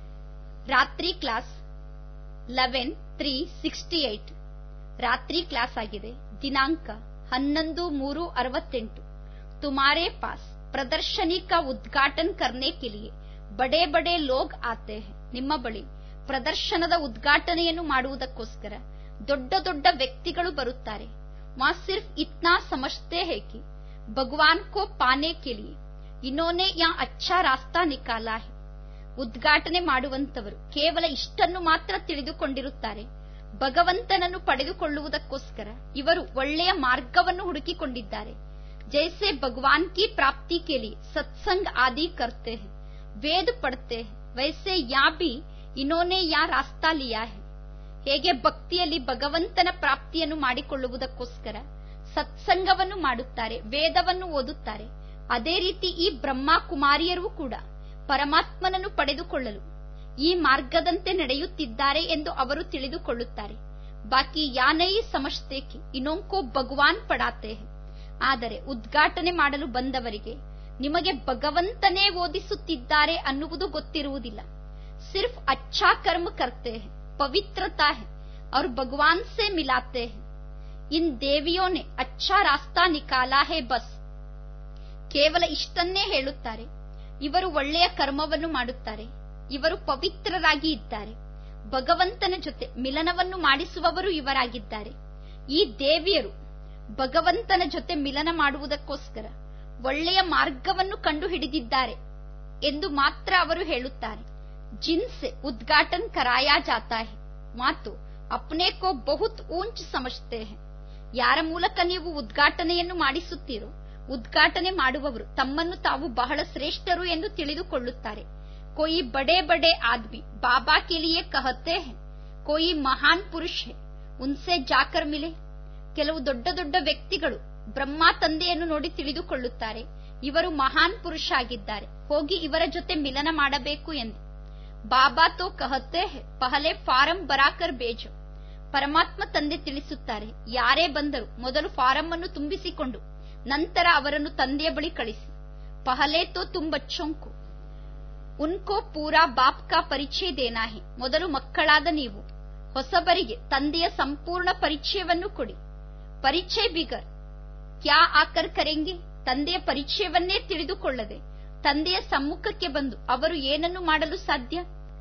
ರಾತ್ರಿ class eleven three sixty eight ರಾತ್ರಿ ಕ್ಲಾಸ್ ಆಗಿದೆ ದಿನಾಂಕ ಹನ್ನೊಂದು ಮೂರು ಅರವತ್ತೆಂಟು ತುಮಾರೆ ಪಾಸ್ ಪ್ರದರ್ಶನಿ ಕಾ ಉದ್ಘಾಟನ್ ಕರ್ನೆ ಕೆ ಲಿಯೆ ಬಡೆ ಬಡೆ ಲೋಗ್ ಆತೆ ಹೈ ನಿಮ್ಮ ಬಳಿ ಪ್ರದರ್ಶನದ ಉದ್ಘಾಟನೆಯನ್ನು ಮಾಡುವುದಕ್ಕೋಸ್ಕರ ದೊಡ್ಡ ದೊಡ್ಡ ವ್ಯಕ್ತಿಗಳು ಬರುತ್ತಾರೆ ವಾ ಸಿರ್ಫ್ ಇತ್ನಾ ಸಮಜ್ತೆ ಹೈ ಕಿ ಭಗವಾನ್ ಕೋ ಪಾನೆ ಕೆ ಲಿಯೆ ಇನ್ನೋನೆ ಯಾ ಅಚ್ಚಾ ರಾಸ್ತಾ ನಿಕಾಲಾ ಹೈ ಉದ್ಘಾಟನೆ ಮಾಡುವಂತವರು ಕೇವಲ ಇಷ್ಟನ್ನು ಮಾತ್ರ ತಿಳಿದುಕೊಂಡಿರುತ್ತಾರೆ ಭಗವಂತನನ್ನು ಪಡೆದುಕೊಳ್ಳುವುದಕ್ಕೋಸ್ಕರ ಇವರು ಒಳ್ಳೆಯ ಮಾರ್ಗವನ್ನು ಹುಡುಕಿಕೊಂಡಿದ್ದಾರೆ ಜೈಸೆ ಭಗವಾನ್ ಕಿ ಪ್ರಾಪ್ತಿ ಕೆ ಲಿಯೆ ಸತ್ಸಂಗ್ ಆದಿ ಕರ್ತೆ ಹೈ ವೇದ ಪಡ್ತೆ ಹೈ ವೈಸೆ ಯಾ ಬಿ ಇನ್ನೋನೆ ಯಾ ರಾಸ್ತಾ ಲಿಯಾ ಹೈ ಹೇಗೆ ಭಕ್ತಿಯಲ್ಲಿ ಭಗವಂತನ ಪ್ರಾಪ್ತಿಯನ್ನು ಮಾಡಿಕೊಳ್ಳುವುದಕ್ಕೋಸ್ಕರ ಸತ್ಸಂಗವನ್ನು ಮಾಡುತ್ತಾರೆ ವೇದವನ್ನು ಓದುತ್ತಾರೆ ಅದೇ ರೀತಿ ಈ ಬ್ರಹ್ಮ ಕುಮಾರಿಯರೂ ಕೂಡ ಪರಮಾತ್ಮನನ್ನು ಪಡೆದುಕೊಳ್ಳಲು ಈ ಮಾರ್ಗದಂತೆ ನಡೆಯುತ್ತಿದ್ದಾರೆ ಎಂದು ಅವರು ತಿಳಿದುಕೊಳ್ಳುತ್ತಾರೆ ಬಾಕಿ ಯಾನೈ ಸಮಜ್ತೇಕಿ ಇನ್ನೊಂಕೋ ಭಗವಾನ್ ಪಡಾತೆ ಹೈ ಆದರೆ ಉದ್ಘಾಟನೆ ಮಾಡಲು ಬಂದವರಿಗೆ ನಿಮಗೆ ಭಗವಂತನೇ ಓದಿಸುತ್ತಿದ್ದಾರೆ ಅನ್ನುವುದು ಗೊತ್ತಿರುವುದಿಲ್ಲ ಸಿರ್ಫ್ ಅಚ್ಚಾ ಕರ್ಮ ಕರ್ತೆ ಹೈ ಪವಿತ್ರತಾ ಹೈ और भगवान से मिलाते हैं इन देवियों ने अच्छा रास्ता निकाला है ಬಸ್ ಕೇವಲ ಇಷ್ಟನ್ನೇ ಹೇಳುತ್ತಾರೆ ಇವರು ಒಳ್ಳೆಯ ಕರ್ಮವನ್ನು ಮಾಡುತ್ತಾರೆ ಇವರು ಪವಿತ್ರರಾಗಿ ಇದ್ದಾರೆ ಭಗವಂತನ ಜೊತೆ ಮಿಲನವನ್ನು ಮಾಡಿಸುವವರು ಇವರಾಗಿದ್ದಾರೆ ಈ ದೇವಿಯರು ಭಗವಂತನ ಜೊತೆ ಮಿಲನ ಮಾಡುವುದಕ್ಕೋಸ್ಕರ ಒಳ್ಳೆಯ ಮಾರ್ಗವನ್ನು ಕಂಡು ಹಿಡಿದಿದ್ದಾರೆ ಎಂದು ಮಾತ್ರ ಅವರು ಹೇಳುತ್ತಾರೆ ಜಿನ್ಸೆ ಉದ್ಘಾಟನ್ ಕರಾಯಾ ಜಾತಾ ಹೈ ಮಾತು ಅಪ್ನೆ ಕೋ ಬಹುತ್ ಊಂಚ್ ಸಮಜ್ತೆ ಹೈ ಯಾರ ಮೂಲಕ ನೀವು ಉದ್ಘಾಟನೆಯನ್ನು ಮಾಡಿಸುತ್ತೀರೋ ಉದ್ಘಾಟನೆ ಮಾಡುವವರು ತಮ್ಮನ್ನು ತಾವು ಬಹಳ ಶ್ರೇಷ್ಠರು ಎಂದು ತಿಳಿದುಕೊಳ್ಳುತ್ತಾರೆ ಕೋಯಿ ಬಡೆ ಬಡೆ ಆದ್ಮಿ ಬಾಬಾ ಕೆ ಲಿಯೆ ಕಹತೆ ಹೈ ಕೋಯಿ ಮಹಾನ್ ಪುರುಷ್ ಹೈ ಉನ್ಸೆ ಜಾಕರ್ ಮಿಲೆ ಕೆಲವು ದೊಡ್ಡ ದೊಡ್ಡ ವ್ಯಕ್ತಿಗಳು ಬ್ರಹ್ಮ ತಂದೆಯನ್ನು ನೋಡಿ ತಿಳಿದುಕೊಳ್ಳುತ್ತಾರೆ ಇವರು ಮಹಾನ್ ಪುರುಷ ಆಗಿದ್ದಾರೆ ಹೋಗಿ ಇವರ ಜೊತೆ ಮಿಲನ ಮಾಡಬೇಕು ಎಂದು ಬಾಬಾ ತೋ ಕಹತೆ ಹೈ ಪಹಲೆ ಫಾರಂ ಬರಾಕರ್ ಬೇಜೋ ಪರಮಾತ್ಮ ತಂದೆ ತಿಳಿಸುತ್ತಾರೆ ಯಾರೇ ಬಂದರು ಮೊದಲು ಫಾರಂ ಅನ್ನು ತುಂಬಿಸಿಕೊಂಡು ನಂತರ ಅವರನ್ನು ತಂದೆಯ ಬಳಿ ಕಳಿಸಿ ಪಹಲೆ ತೋ ತುಮ್ ಬಚ್ಚೋಂಕು ಉನ್ಕೋ ಪೂರಾ ಬಾಪ್ ಕಾ ಪರಿಚಯ ದೇನಾ ಹೆ ಮೊದಲು ಮಕ್ಕಳಾದ ನೀವು ಹೊಸಬರಿಗೆ ತಂದೆಯ ಸಂಪೂರ್ಣ ಪರಿಚಯವನ್ನು ಕೊಡಿ ಪರಿಚಯ ಬಿಗರ್ ಕ್ಯಾ ಆಕರ್ ಕರೆಂಗೆ ತಂದೆಯ ಪರಿಚಯವನ್ನೇ ತಿಳಿದುಕೊಳ್ಳದೆ ತಂದೆಯ ಸಮ್ಮುಖಕ್ಕೆ ಬಂದು ಅವರು ಏನನ್ನು ಮಾಡಲು ಸಾಧ್ಯ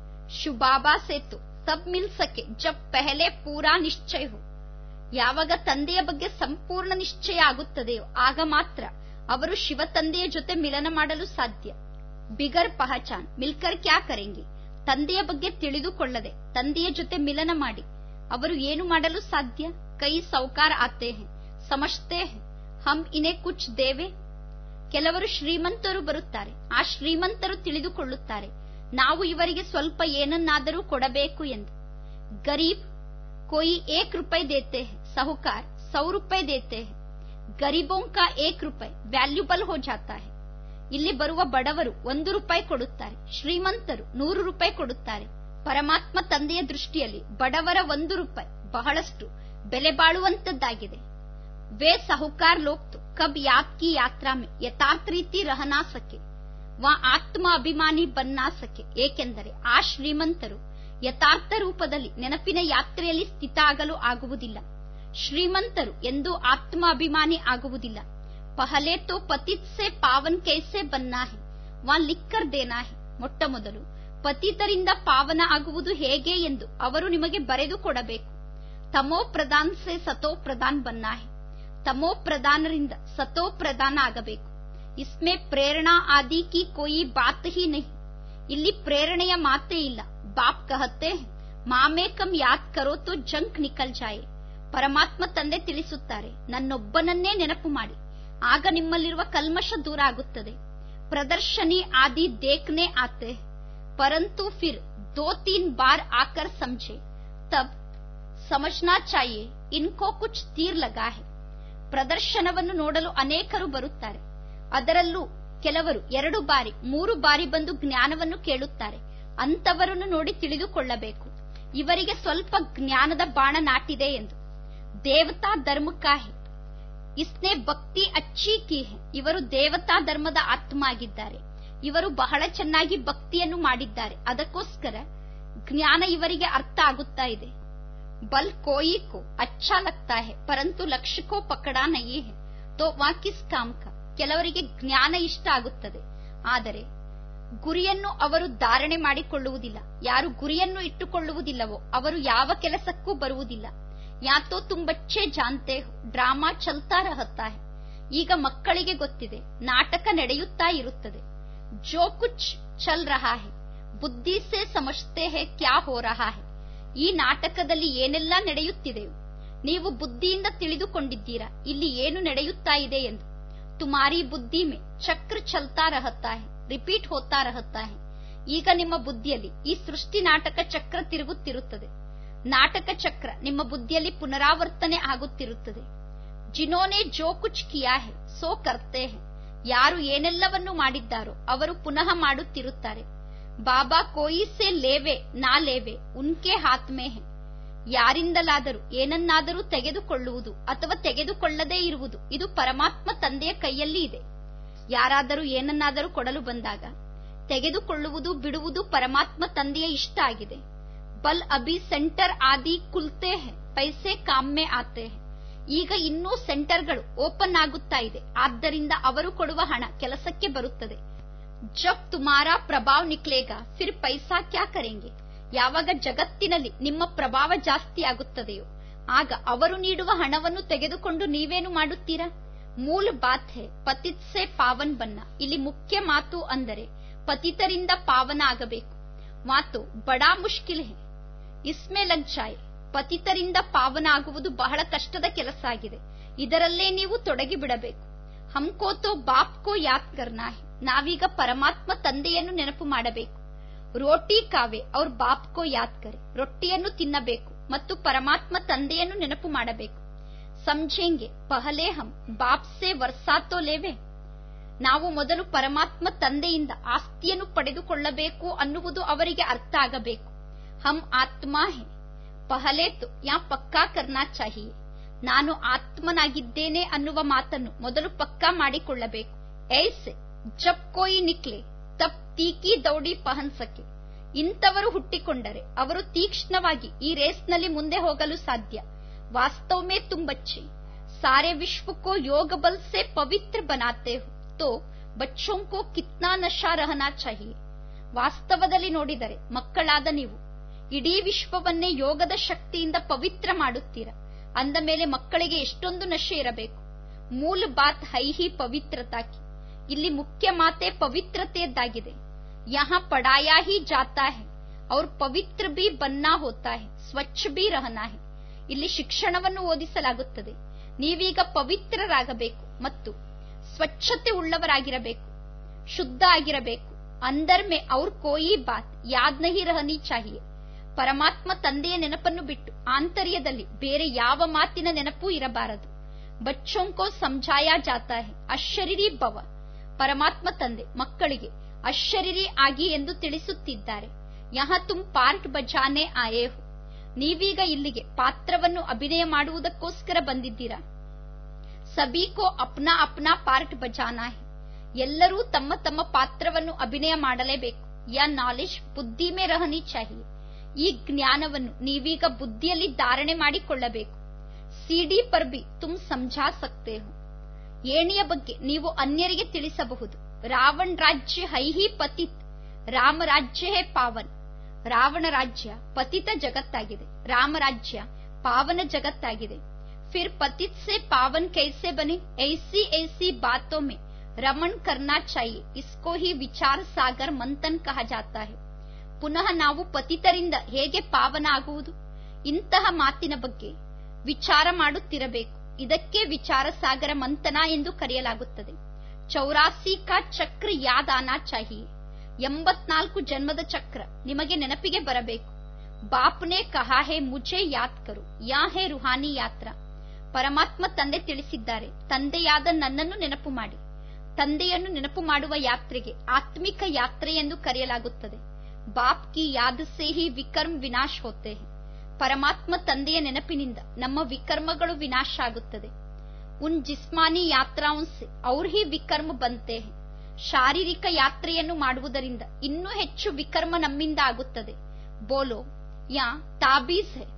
ಶುಬಾಬಾ ಸೇತು ತಬ್ ಮಿಲ್ ಸಕೆ ಜಬ್ ಪೆಹಲೆ ಪೂರಾ ನಿಶ್ಚಯ ಹೋ ಯಾವಾಗ ತಂದೆಯ ಬಗ್ಗೆ ಸಂಪೂರ್ಣ ನಿಶ್ಚಯ ಆಗುತ್ತದೆಯೋ ಆಗ ಮಾತ್ರ ಅವರು ಶಿವ ತಂದೆಯ ಜೊತೆ ಮಿಲನ ಮಾಡಲು ಸಾಧ್ಯ ಬಿಗರ್ ಪಹಚಾನ್ ಮಿಲ್ಕರ್ ಕ್ಯಾ ಕರೆಂಗೆ ತಂದೆಯ ಬಗ್ಗೆ ತಿಳಿದುಕೊಳ್ಳದೆ ತಂದೆಯ ಜೊತೆ ಮಿಲನ ಮಾಡಿ ಅವರು ಏನು ಮಾಡಲು ಸಾಧ್ಯ ಕೈ ಸೌಕಾರ ಆತೆ ಹೇ ಸಮಜ್ತೆ ಹೇ ಹಮ್ ಇನೇ ಕುಚ್ ದೇವೆ ಕೆಲವರು ಶ್ರೀಮಂತರು ಬರುತ್ತಾರೆ ಆ ಶ್ರೀಮಂತರು ತಿಳಿದುಕೊಳ್ಳುತ್ತಾರೆ ನಾವು ಇವರಿಗೆ ಸ್ವಲ್ಪ ಏನನ್ನಾದರೂ ಕೊಡಬೇಕು ಎಂದು ಗರೀಬ್ कोई एक रुपए देते हैं साहूकार सौ रुपए देते हैं ಗರೀಬೋ ಕಾ ಏಕ್ ರೂಪಾಯಿ ವ್ಯಾಲ್ಯೂಬಲ್ ಹೋ ಜಾತಾ ಹೈ ಇಲ್ಲಿ ಬರುವ ಬಡವರು ಒಂದು ರೂಪಾಯಿ ಕೊಡುತ್ತಾರೆ ಶ್ರೀಮಂತರು ನೂರು ರೂಪಾಯಿ ಕೊಡುತ್ತಾರೆ ಪರಮಾತ್ಮ ತಂದೆಯ ದೃಷ್ಟಿಯಲ್ಲಿ ಬಡವರ ಒಂದು ರೂಪಾಯಿ ಬಹಳಷ್ಟು ಬೆಲೆ ಬಾಳುವಂತದ್ದಾಗಿದೆ वे साहूकार लोग तो कब याद की यात्रा में यथार्थ ರೀತಿ रहना सके ವ ಆತ್ಮ ಅಭಿಮಾನಿ ಬನ್ನಾ ಸಕೆ ಏಕೆಂದರೆ ಆ ಶ್ರೀಮಂತರು ಯಥಾರ್ಥ ರೂಪದಲ್ಲಿ ನೆನಪಿನ ಯಾತ್ರೆಯಲ್ಲಿ ಸ್ಥಿತ ಆಗಲು ಆಗುವುದಿಲ್ಲ ಶ್ರೀಮಂತರು ಎಂದೂ ಆತ್ಮ ಅಭಿಮಾನಿ ಆಗುವುದಿಲ್ಲ ಪಹಲೆ ತೋ ಪತಿತ್ ಸೆ ಪಾವನ್ ಕೈಸೆ ಬನ್ನಾ ಹೆ ವಾ ಲಿಕ್ಕರ್ ದೇನಾ ಹೆ ಮೊಟ್ಟ ಮೊದಲು ಪತಿತರಿಂದ ಪಾವನ ಆಗುವುದು ಹೇಗೆ ಎಂದು ಅವರು ನಿಮಗೆ ಬರೆದು ಕೊಡಬೇಕು ತಮೋ ಪ್ರಧಾನ್ ಸೆ ಸತೋ ಪ್ರಧಾನ್ ಬನ್ನಾ ಹೆ ತಮೋ ಪ್ರಧಾನರಿಂದ ಸತೋ ಪ್ರಧಾನ ಆಗಬೇಕು ಇಸ್ಮೆ ಪ್ರೇರಣಾ ಆದಿ ಕಿ ಕೋಯಿ ಬಾತ್ ಹಿ ನಹಿ ಇಲ್ಲಿ ಪ್ರೇರಣೆಯ ಮಾತೇ ಇಲ್ಲ ಬಾಪ್ ಕಹತ್ತೆ ಮಾಮೇಕಂ ಯಾದ್ ಕರೋ ತೋ ಜಂಕ್ ನಿಕಲ್ ಜಾಯೆ ಪರಮಾತ್ಮ ತಂದೆ ತಿಳಿಸುತ್ತಾರೆ ನನ್ನೊಬ್ಬನನ್ನೇ ನೆನಪು ಮಾಡಿ ಆಗ ನಿಮ್ಮಲ್ಲಿರುವ ಕಲ್ಮಶ ದೂರ ಆಗುತ್ತದೆ ಪ್ರದರ್ಶನಿ ಆದಿ ದೇಖ್ನೆ ಆತೆ ಪರಂತು ಫಿರ್ ದೋ ತೀನ್ ಬಾರ್ ಆಕರ್ ಸಮझे ತಬ್ ಸಮಜ್ನಾ ಚಾಹಿಯೆ ಇನ್ಕೋ ಕುಚ್ ತೀರ್ ಲಗಾ ಹೆ ಪ್ರದರ್ಶನವನ್ನು ನೋಡಲು ಅನೇಕರು ಬರುತ್ತಾರೆ ಅದರಲ್ಲೂ ಕೆಲವರು ಎರಡು ಬಾರಿ ಮೂರು ಬಾರಿ ಬಂದು ಜ್ಞಾನವನ್ನು ಕೇಳುತ್ತಾರೆ ಅಂತವರನ್ನು ನೋಡಿ ತಿಳಿದುಕೊಳ್ಳಬೇಕು ಇವರಿಗೆ ಸ್ವಲ್ಪ ಜ್ಞಾನದ ಬಾಣ ನಾಟಿದೆ ಎಂದು ದೇವತಾ ಧರ್ಮಕ್ಕಾ ಹೆ ಇಸ್ನೆ ಭಕ್ತಿ ಅಚ್ಚಿ ಕಿ ಹೆ ಇವರು ದೇವತಾ ಧರ್ಮದ ಆತ್ಮ ಆಗಿದ್ದಾರೆ ಇವರು ಬಹಳ ಚೆನ್ನಾಗಿ ಭಕ್ತಿಯನ್ನು ಮಾಡಿದ್ದಾರೆ ಅದಕ್ಕೋಸ್ಕರ ಜ್ಞಾನ ಇವರಿಗೆ ಅರ್ಥ ಆಗುತ್ತಾ ಇದೆ ಬಲ್ ಕೋಯಿ ಕೋ ಅಚ್ಚಾ ಲಗ್ತಾ ಹೆ ಪರಂತು ಲಕ್ಷ್ಯ ಕೋ ಪಕಡಾ ನಹಿ ಹೆ ತೋ ವಾ ಕಿಸ್ ಕಾಮ್ ಕಾ ಕೆಲವರಿಗೆ ಜ್ಞಾನ ಇಷ್ಟ ಆಗುತ್ತದೆ ಆದರೆ ಗುರಿಯನ್ನು ಅವರು ಧಾರಣೆ ಮಾಡಿಕೊಳ್ಳುವುದಿಲ್ಲ ಯಾರು ಗುರಿಯನ್ನು ಇಟ್ಟುಕೊಳ್ಳುವುದಿಲ್ಲವೋ ಅವರು ಯಾವ ಕೆಲಸಕ್ಕೂ ಬರುವುದಿಲ್ಲ ಯಾತೋ ತುಂಬಚ್ಚೆ ಜಾನ್ತೆ ಡ್ರಾಮಾ ಚಲ್ತಾ ರಹತಾ ಹೆ ಈಗ ಮಕ್ಕಳಿಗೆ ಗೊತ್ತಿದೆ ನಾಟಕ ನಡೆಯುತ್ತಾ ಇರುತ್ತದೆ ಜೋ ಕುಚ್ ಚಲ್ ರಹಾ ಹೆ ಬುದ್ಧಿ ಸೆ ಸಮಜ್ತೆ ಹೆ ಕ್ಯಾ ಹೋ ರಹಾ ಹೆ ಈ ನಾಟಕದಲ್ಲಿ ಏನೆಲ್ಲ ನಡೆಯುತ್ತಿದೆಯೋ ನೀವು ಬುದ್ಧಿಯಿಂದ ತಿಳಿದುಕೊಂಡಿದ್ದೀರಾ ಇಲ್ಲಿ ಏನು ನಡೆಯುತ್ತಾ ಇದೆ ಎಂದು ತುಮಾರಿ ಬುದ್ಧಿ ಮೇ ಚಕ್ರ ಚಲ್ತಾ ರಹತಾ ಹೆ ರಿಪೀಟ್ ಹೋತಾ ರಹತಾ ಹೆ ಈಗ ನಿಮ್ಮ ಬುದ್ಧಿಯಲ್ಲಿ ಈ ಸೃಷ್ಟಿ ನಾಟಕ ಚಕ್ರ ತಿರುಗುತ್ತಿರುತ್ತದೆ ನಾಟಕ ಚಕ್ರ ನಿಮ್ಮ ಬುದ್ಧಿಯಲ್ಲಿ ಪುನರಾವರ್ತನೆ ಆಗುತ್ತಿರುತ್ತದೆ ಜಿನೋನೆ ಜೋ ಕುಚ್ ಕಿಯಾ ಹೆ ಸೋ ಕರ್ತೆ ಹೆ ಯಾರು ಏನೆಲ್ಲವನ್ನು ಮಾಡಿದ್ದಾರೋ ಅವರು ಪುನಃ ಮಾಡುತ್ತಿರುತ್ತಾರೆ ಬಾಬಾ ಕೋಯಿ ಸೆ ಲೇವೆ ನಾ ಲೇವೆ ಉನ್ಕೆ ಹಾತ್ ಮೇ ಹೆ ಯಾರಿಂದಲಾದರೂ ಏನನ್ನಾದರೂ ತೆಗೆದುಕೊಳ್ಳುವುದು ಅಥವಾ ತೆಗೆದುಕೊಳ್ಳದೇ ಇರುವುದು ಇದು ಪರಮಾತ್ಮ ತಂದೆಯ ಕೈಯಲ್ಲಿ ಇದೆ ಯಾರಾದರೂ ಏನನ್ನಾದರೂ ಕೊಡಲು ಬಂದಾಗ ತೆಗೆದುಕೊಳ್ಳುವುದು ಬಿಡುವುದು ಪರಮಾತ್ಮ ತಂದೆಯ ಇಷ್ಟ ಆಗಿದೆ ಬಲ್ ಅಭಿ ಸೆಂಟರ್ ಆದಿ ಕುಲ್ತೆ ಹೆ ಪೈಸೆ ಕಾಮ್ಮೆ ಆತೆ ಹೆ ಈಗ ಇನ್ನೂ ಸೆಂಟರ್ಗಳು ಓಪನ್ ಆಗುತ್ತಾ ಇದೆ ಆದ್ದರಿಂದ ಅವರು ಕೊಡುವ ಹಣ ಕೆಲಸಕ್ಕೆ ಬರುತ್ತದೆ ಜಬ್ ತುಮಾರಾ ಪ್ರಭಾವ್ ನಿಕ್ಲೇಗ ಫಿರ್ ಪೈಸಾ ಕ್ಯಾ ಕರೆಂಗೆ ಯಾವಾಗ ಜಗತ್ತಿನಲ್ಲಿ ನಿಮ್ಮ ಪ್ರಭಾವ ಜಾಸ್ತಿ ಆಗುತ್ತದೆಯೋ ಆಗ ಅವರು ನೀಡುವ ಹಣವನ್ನು ತೆಗೆದುಕೊಂಡು ನೀವೇನು ಮಾಡುತ್ತೀರಾ ಮೂಲ ಬಾತ್ ಹೇ ಪತಿತ್ ಸೆ ಪಾವನ್ ಬನ್ನ ಇಲ್ಲಿ ಮುಖ್ಯ ಮಾತು ಅಂದರೆ ಪತಿತರಿಂದ ಪಾವನ ಆಗಬೇಕು ಮಾತು ಬಡಾ ಮುಷ್ಕಿಲ್ ಹೇ ಇಸ್ಮೆ ಲಂಚಾಯ್ ಪತಿತರಿಂದ ಪಾವನ ಆಗುವುದು ಬಹಳ ಕಷ್ಟದ ಕೆಲಸ ಆಗಿದೆ ಇದರಲ್ಲೇ ನೀವು ತೊಡಗಿ ಬಿಡಬೇಕು ಹಮ್ಕೋತೋ ಬಾಪ್ ಕೋ ಯಾದ್ ಕರ್ನಾ ಹೇ ನಾವೀಗ ಪರಮಾತ್ಮ ತಂದೆಯನ್ನು ನೆನಪು ಮಾಡಬೇಕು ರೋಟಿ ಕಾವೆ ಅವ್ರ ಬಾಪ್ ಕೋ ಯಾದ್ ಕರೆ ರೊಟ್ಟಿಯನ್ನು ತಿನ್ನಬೇಕು ಮತ್ತು ಪರಮಾತ್ಮ ತಂದೆಯನ್ನು ನೆನಪು ಮಾಡಬೇಕು ಸಮझेंगे ಪಹಲೆ ಹಮ್ ಬಾಪ್ ಸೆ ವರ್ಸಾತೋ ಲೇವೆ ನಾವು ಮೊದಲು ಪರಮಾತ್ಮ ತಂದೆಯಿಂದ ಆಸ್ತಿಯನ್ನು ಪಡೆದುಕೊಳ್ಳಬೇಕು ಅನ್ನುವುದು ಅವರಿಗೆ ಅರ್ಥ ಆಗಬೇಕು ಹಮ್ ಆತ್ಮ ಹೇ ಪಹಲೆ ತೋ ಯಾ ಪಕ್ಕಾ ಕರ್ನಾ ಚಾಹಿಯೆ ನಾನು ಆತ್ಮನಾಗಿದ್ದೇನೆ ಅನ್ನುವ ಮಾತನ್ನು ಮೊದಲು ಪಕ್ಕಾ ಮಾಡಿಕೊಳ್ಳಬೇಕು ಐಸೆ ಜಬ್ ಕೋಯಿ ನಿಕ್ಲೆ ತಬ್ ತೀಕಿ ದೌಡಿ ಪಹನ್ಸಕೆ ಇಂಥವರು ಹುಟ್ಟಿಕೊಂಡರೆ ಅವರು ತೀಕ್ಷ್ಣವಾಗಿ ಈ ರೇಸ್ನಲ್ಲಿ ಮುಂದೆ ಹೋಗಲು ಸಾಧ್ಯ ವಾಸ್ತವ ಮೇ ತುಮ್ ಬಚ್ಚೆ ಸಾರೆ ವಿಶ್ವ ಕೋ ಯೋಗ ಬಲ್ ಸೆ ಪವಿತ್ರ ಬನಾತೆ ಹೋ ತೋ ಬಚ್ಚೋं को ಕಿತ್ನಾ ನಶಾ ರಹನಾ ಚಾಹಿಯೆ ವಾಸ್ತವದಲ್ಲಿ ನೋಡಿದರೆ ಮಕ್ಕಳಾದ ನೀವು ಇಡೀ ವಿಶ್ವವನ್ನೇ ಯೋಗದ ಶಕ್ತಿಯಿಂದ ಪವಿತ್ರ ಮಾಡುತ್ತೀರಾ ಅಂದ ಮೇಲೆ ಮಕ್ಕಳಿಗೆ ಎಷ್ಟೊಂದು ನಶೆ ಇರಬೇಕು ಮೂಲ ಬಾತ್ ಹೈಹಿ ಪವಿತ್ರತಾಕಿ ಇಲ್ಲಿ ಮುಖ್ಯ ಮಾತೆ ಪವಿತ್ರತೆಯದ್ದಾಗಿದೆ ಯಹಾ ಪಡಾಯಾ ಹಿ ಜಾತಾ ಹೈ ಅವ್ರ ಪವಿತ್ರ ಬಿ ಬನ್ನಾ ಹೋತಾ ಹೈ ಸ್ವಚ್ಛ ಬಿ ರಹನಾ ಹೈ ಇಲ್ಲಿ ಶಿಕ್ಷಣವನ್ನು ಓದಿಸಲಾಗುತ್ತದೆ ನೀವೀಗ ಪವಿತ್ರರಾಗಬೇಕು ಮತ್ತು ಸ್ವಚ್ಛತೆ ಉಳ್ಳವರಾಗಿರಬೇಕು ಶುದ್ಧ ಆಗಿರಬೇಕು ಅಂದರ್ ಮೇ ಅವ್ರ ಕೋಯಿ ಬಾತ್ ಯಾದ್ ನಹಿ ರಹನಿ ಚಾಹಿಯೆ ಪರಮಾತ್ಮ ತಂದೆಯ ನೆನಪನ್ನು ಬಿಟ್ಟು ಆಂತರ್ಯದಲ್ಲಿ ಬೇರೆ ಯಾವ ಮಾತಿನ ನೆನಪೂ ಇರಬಾರದು ಬಚ್ಚೋಂಕೋ ಸಮझाया ಜಾತಾ ಹೈ ಅಶರೀರಿ ಭವ ಪರಮಾತ್ಮ ತಂದೆ ಮಕ್ಕಳಿಗೆ ಅಶರೀರಿ ಆಗಿ ಎಂದು ತಿಳಿಸುತ್ತಿದ್ದಾರೆ ಯಹ ತುಮ್ ಪಾರ್ಟ್ ಬಜಾನೆ ಆಯೇ ಹೋ ನೀವೀಗ ಇಲ್ಲಿಗೆ ಪಾತ್ರವನ್ನು ಅಭಿನಯ ಮಾಡುವುದಕ್ಕೋಸ್ಕರ ಬಂದಿದ್ದೀರಾ ಸಬೀಕೋ ಅಪ್ನಾ ಅಪ್ನಾ ಪಾರ್ಟ್ ಬಜಾನಾ ಹೈ ಎಲ್ಲರೂ ತಮ್ಮ ತಮ್ಮ ಪಾತ್ರವನ್ನು ಅಭಿನಯ ಮಾಡಲೇಬೇಕು ಯಾ ನಾಲೆಜ್ ಬುದ್ಧಿ ಮೇ ರಹನಿ ಚಾಹಿಯೆ ಈ ಜ್ಞಾನವನ್ನು ನೀವೀಗ ಬುದ್ಧಿಯಲ್ಲಿ ಧಾರಣೆ ಮಾಡಿಕೊಳ್ಳಬೇಕು ಸಿಡಿ ಪರ್ ಬಿ ತುಮ್ ಸಮझा ಸಕ್ತೆ ಹೋ ಏಣಿಯ ಬಗ್ಗೆ ನೀವು ಅನ್ಯರಿಗೆ ತಿಳಿಸಬಹುದು ರಾವಣ್ ರಾಜ್ಯ ಹೈಹಿ ಪತಿತ್ ರಾಮ ರಾಜ್ಯ ಹೇ ಪಾವನ್ ರಾವಣ ರಾಜ್ಯ ಪತಿತ ಜಗತ್ತಾಗಿದೆ ರಾಮ ರಾಜ್ಯ ಪಾವನ ಜಗತ್ತಾಗಿದೆ ಫಿರ್ ಪತಿತ್ ಸೆ ಪಾವನ್ ಕೈಸೆ ಬನೆ ಐಸಿ ಐಸಿ ಬಾತೋ ಮೇ ರಮಣ್ ಕರ್ನಾ ಚಾಹಿಯೆ ಇಸ್ಕೋ ಹಿ ವಿಚಾರ ಸಾಗರ್ ಮಂಥನ್ ಕಹ ಜಾತಾ ಹೈ ಪುನಃ ನಾವು ಪತಿತರಿಂದ ಹೇಗೆ ಪಾವನ ಆಗುವುದು ಇಂತಹ ಮಾತಿನ ಬಗ್ಗೆ ವಿಚಾರ ಮಾಡುತ್ತಿರಬೇಕು ಇದಕ್ಕೆ ವಿಚಾರ ಸಾಗರ ಮಂಥನ ಎಂದು ಕರೆಯಲಾಗುತ್ತದೆ ಚೌರಾಸಿ ಕಾ ಚಕ್ರ ಯಾದ್ ಆನಾ ಚಾಹಿಯೆ ಎಂಬತ್ನಾಲ್ಕು ಜನ್ಮದ ಚಕ್ರ ನಿಮಗೆ ನೆನಪಿಗೆ ಬರಬೇಕು ಬಾಪ್ನೆ ಕಹಾ ಹೇ ಮುಜೆ ಯಾದ್ ಕರು ಯಾ ಹೇ ರುಹಾನಿ ಯಾತ್ರಾ ಪರಮಾತ್ಮ ತಂದೆ ತಿಳಿಸಿದ್ದಾರೆ ತಂದೆಯಾದ ನನ್ನನ್ನು ನೆನಪು ಮಾಡಿ ತಂದೆಯನ್ನು ನೆನಪು ಮಾಡುವ ಯಾತ್ರೆಗೆ ಆತ್ಮಿಕ ಯಾತ್ರೆ ಎಂದು ಕರೆಯಲಾಗುತ್ತದೆ ಬಾಪ್ ಕಿ ಯಾದ್ ಸೇ ಹಿ ವಿಕರ್ಮ್ ವಿನಾಶ್ ಹೋತೆ ಹೈ ಪರಮಾತ್ಮ ತಂದೆಯ ನೆನಪಿನಿಂದ ನಮ್ಮ ವಿಕರ್ಮಗಳು ವಿನಾಶ ಆಗುತ್ತದೆ ಉನ್ ಜಿಸ್ಮಾನಿ ಯಾತ್ರಾಂ ಸೆ ಔರ್ ಹಿ ವಿಕರ್ಮ ಬಂತೆ ಹೈ ಶಾರೀರಿಕ ಯಾತ್ರೆಯನ್ನು ಮಾಡುವುದರಿಂದ ಇನ್ನೂ ಹೆಚ್ಚು ವಿಕರ್ಮ ನಮ್ಮಿಂದ ಆಗುತ್ತದೆ ಬೋಲೋ ಯಾ ತಾಬೀಸ್ ಹೈ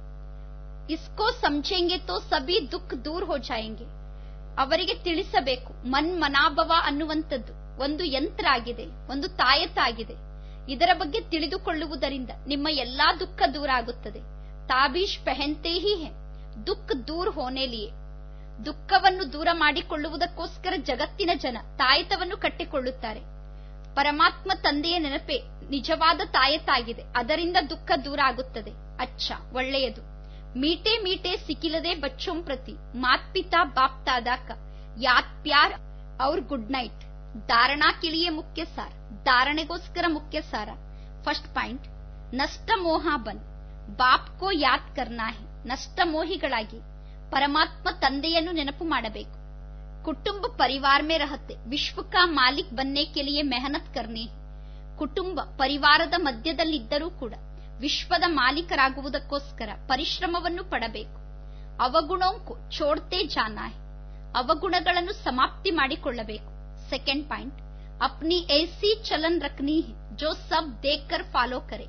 ಇಸ್ಕೋ ಸಮझेंगे ತೋ ಸಬಿ ದುಃಖ ದೂರ್ ಹೋ ಜಾಯೆಂಗೆ ಅವರಿಗೆ ತಿಳಿಸಬೇಕು ಮನ್ ಮನಾಭವ ಅನ್ನುವಂಥದ್ದು ಒಂದು ಯಂತ್ರ ಆಗಿದೆ ಒಂದು ತಾಯತ ಆಗಿದೆ ಇದರ ಬಗ್ಗೆ ತಿಳಿದುಕೊಳ್ಳುವುದರಿಂದ ನಿಮ್ಮ ಎಲ್ಲಾ ದುಃಖ ದೂರ ಆಗುತ್ತದೆ ತಾಬೀಶ್ ಪೆಹನ್ತೆ ಹಿ ಹೆ ದುಃಖ ದೂರ್ ಹೋನೆ ಲಿಯೆ ದುಃಖವನ್ನು ದೂರ ಮಾಡಿಕೊಳ್ಳುವುದಕ್ಕೋಸ್ಕರ ಜಗತ್ತಿನ ಜನ ತಾಯತವನ್ನು ಕಟ್ಟಿಕೊಳ್ಳುತ್ತಾರೆ ಪರಮಾತ್ಮ ತಂದೆಯ ನೆನಪೆ ನಿಜವಾದ ತಾಯತಾಗಿದೆ ಅದರಿಂದ ದುಃಖ ದೂರ ಆಗುತ್ತದೆ ಅಚ್ಚ ಒಳ್ಳೆಯದು ಮೀಟೆ ಮೀಟೆ ಸಿಕ್ಕಿಲದೆ ಬಚ್ಚೋಂ ಪ್ರತಿ ಮಾತ್ ಪಿತಾ ಬಾಪ್ ದಾದಾ का ಯಾದ್ ಪ್ಯಾರ್ और ಗುಡ್ ನೈಟ್ ಧಾರಣಾ ಕಿಳಿಯೇ ಮುಖ್ಯ ಸಾರ ಧಾರಣೆಗೋಸ್ಕರ ಮುಖ್ಯ ಸಾರ ಫಸ್ಟ್ ಪಾಯಿಂಟ್ ನಷ್ಟ ಮೋಹ ಬನ್ ಬಾಪ್ ಕೋ ಯಾದ್ ಕರ್ನಾ ಹೆ ನಷ್ಟ ಮೋಹಿಗಳಾಗಿ ಪರಮಾತ್ಮ ತಂದೆಯನ್ನು ನೆನಪು ಮಾಡಬೇಕು ಕುಟುಂಬ ಪರಿವಾರ ಮೇ ರಹತೆ ವಿಶ್ವ ಕಾ ಮಾಲಿಕ್ ಬನ್ನೆ ಕೆ ಲಿಯೆ ಮೆಹನತ್ ಕರ್ನಿ ಕುಟುಂಬ ಪರಿವಾರದ ಮಧ್ಯದಲ್ಲಿದ್ದರೂ ಕೂಡ ವಿಶ್ವದ ಮಾಲೀಕರಾಗುವುದಕ್ಕೋಸ್ಕರ ಪರಿಶ್ರಮವನ್ನು ಪಡಬೇಕು ಅವಗುಣೋಂಕು ಚೋಡ್ತೆ ಜಾನಾ ಹೆ ಅವಗುಣಗಳನ್ನು ಸಮಾಪ್ತಿ ಮಾಡಿಕೊಳ್ಳಬೇಕು ಸೆಕೆಂಡ್ ಪಾಯಿಂಟ್ ಅಪ್ನಿ ಐಸಿ ಚಲನ್ ರಕ್ನಿ ಹೆ ಜೋ ಸಬ್ ದೇಕರ್ ಫಾಲೋ ಕರೆ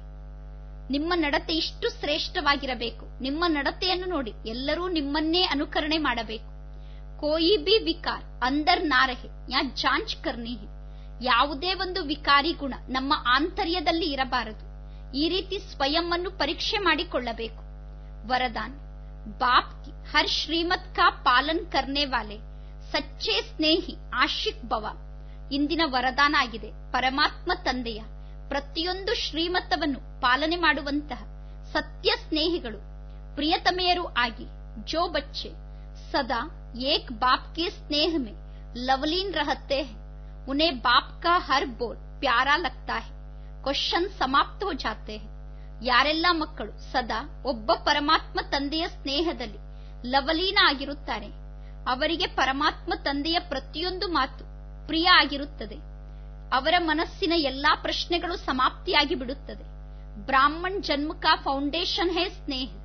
ನಿಮ್ಮ ನಡತೆ ಇಷ್ಟು ಶ್ರೇಷ್ಠವಾಗಿರಬೇಕು ನಿಮ್ಮ ನಡತೆಯನ್ನು ನೋಡಿ ಎಲ್ಲರೂ ನಿಮ್ಮನ್ನೇ ಅನುಕರಣೆ ಮಾಡಬೇಕು ಕೋಯಿ ಬಿ ವಿಕಾರ್ ಅಂದರ್ ನಾರಹೆ ಯಾ ಜಾಂಚ್ ಕರ್ನಿ ಹೆ ಯಾವುದೇ ಒಂದು ವಿಕಾರಿ ಗುಣ ನಮ್ಮ ಆಂತರ್ಯದಲ್ಲಿ ಇರಬಾರದು ಈ ರೀತಿ ಸ್ವಯಂ ಅನ್ನು ಪರೀಕ್ಷೆ ಮಾಡಿಕೊಳ್ಳಬೇಕು ವರದಾನ್ ಬಾಪ್ ಕಿ ಹರ್ ಶ್ರೀಮತ್ ಕಾ ಪಾಲನ್ ಕರ್ನೆ ವಾಲೆ ಸಚ್ಚೆ ಸ್ನೇಹಿ ಆಶಿಕ್ ಭವ ಇಂದಿನ ವರದಾನ ಆಗಿದೆ ಪರಮಾತ್ಮ ತಂದೆಯ ಪ್ರತಿಯೊಂದು ಶ್ರೀಮತವನ್ನು ಪಾಲನೆ ಮಾಡುವಂತಹ ಸತ್ಯ ಸ್ನೇಹಿಗಳು ಪ್ರಿಯತಮೆಯರು ಆಗಿ ಜೋ ಬಚ್ಚೆ ಸದಾ ಏಕ್ ಬಾಪ್ ಕೆ ಸ್ನೇಹ ಮೇ ಲವಲೀನ್ ರಹತೆ ಹೈ ಉನ್ಹೇं ಬಾಪ್ ಕಾ ಹರ್ ಬೋಲ್ ಪ್ಯಾರಾ ಲಗ್ತಾ ಹೈ ಕ್ವಶನ್ ಸಮಾಪ್ತ ಹೋ ಜಾತೆ ಹೈ ಯಾರೆಲ್ಲ ಮಕ್ಕಳು ಸದಾ ಒಬ್ಬ ಪರಮಾತ್ಮ ತಂದೆಯ ಸ್ನೇಹದಲ್ಲಿ ಲವಲೀನ ಆಗಿರುತ್ತಾರೆ ಅವರಿಗೆ ಪರಮಾತ್ಮ ತಂದೆಯ ಪ್ರತಿಯೊಂದು ಮಾತು ಪ್ರಿಯ ಆಗಿರುತ್ತದೆ ಅವರ ಮನಸ್ಸಿನ ಎಲ್ಲಾ ಪ್ರಶ್ನೆಗಳು ಸಮಾಪ್ತಿಯಾಗಿ ಬಿಡುತ್ತದೆ ಬ್ರಾಹ್ಮಣ್ ಜನ್ಮ ಕಾ ಫೌಂಡೇಶನ್ ಹೇ ಸ್ನೇಹ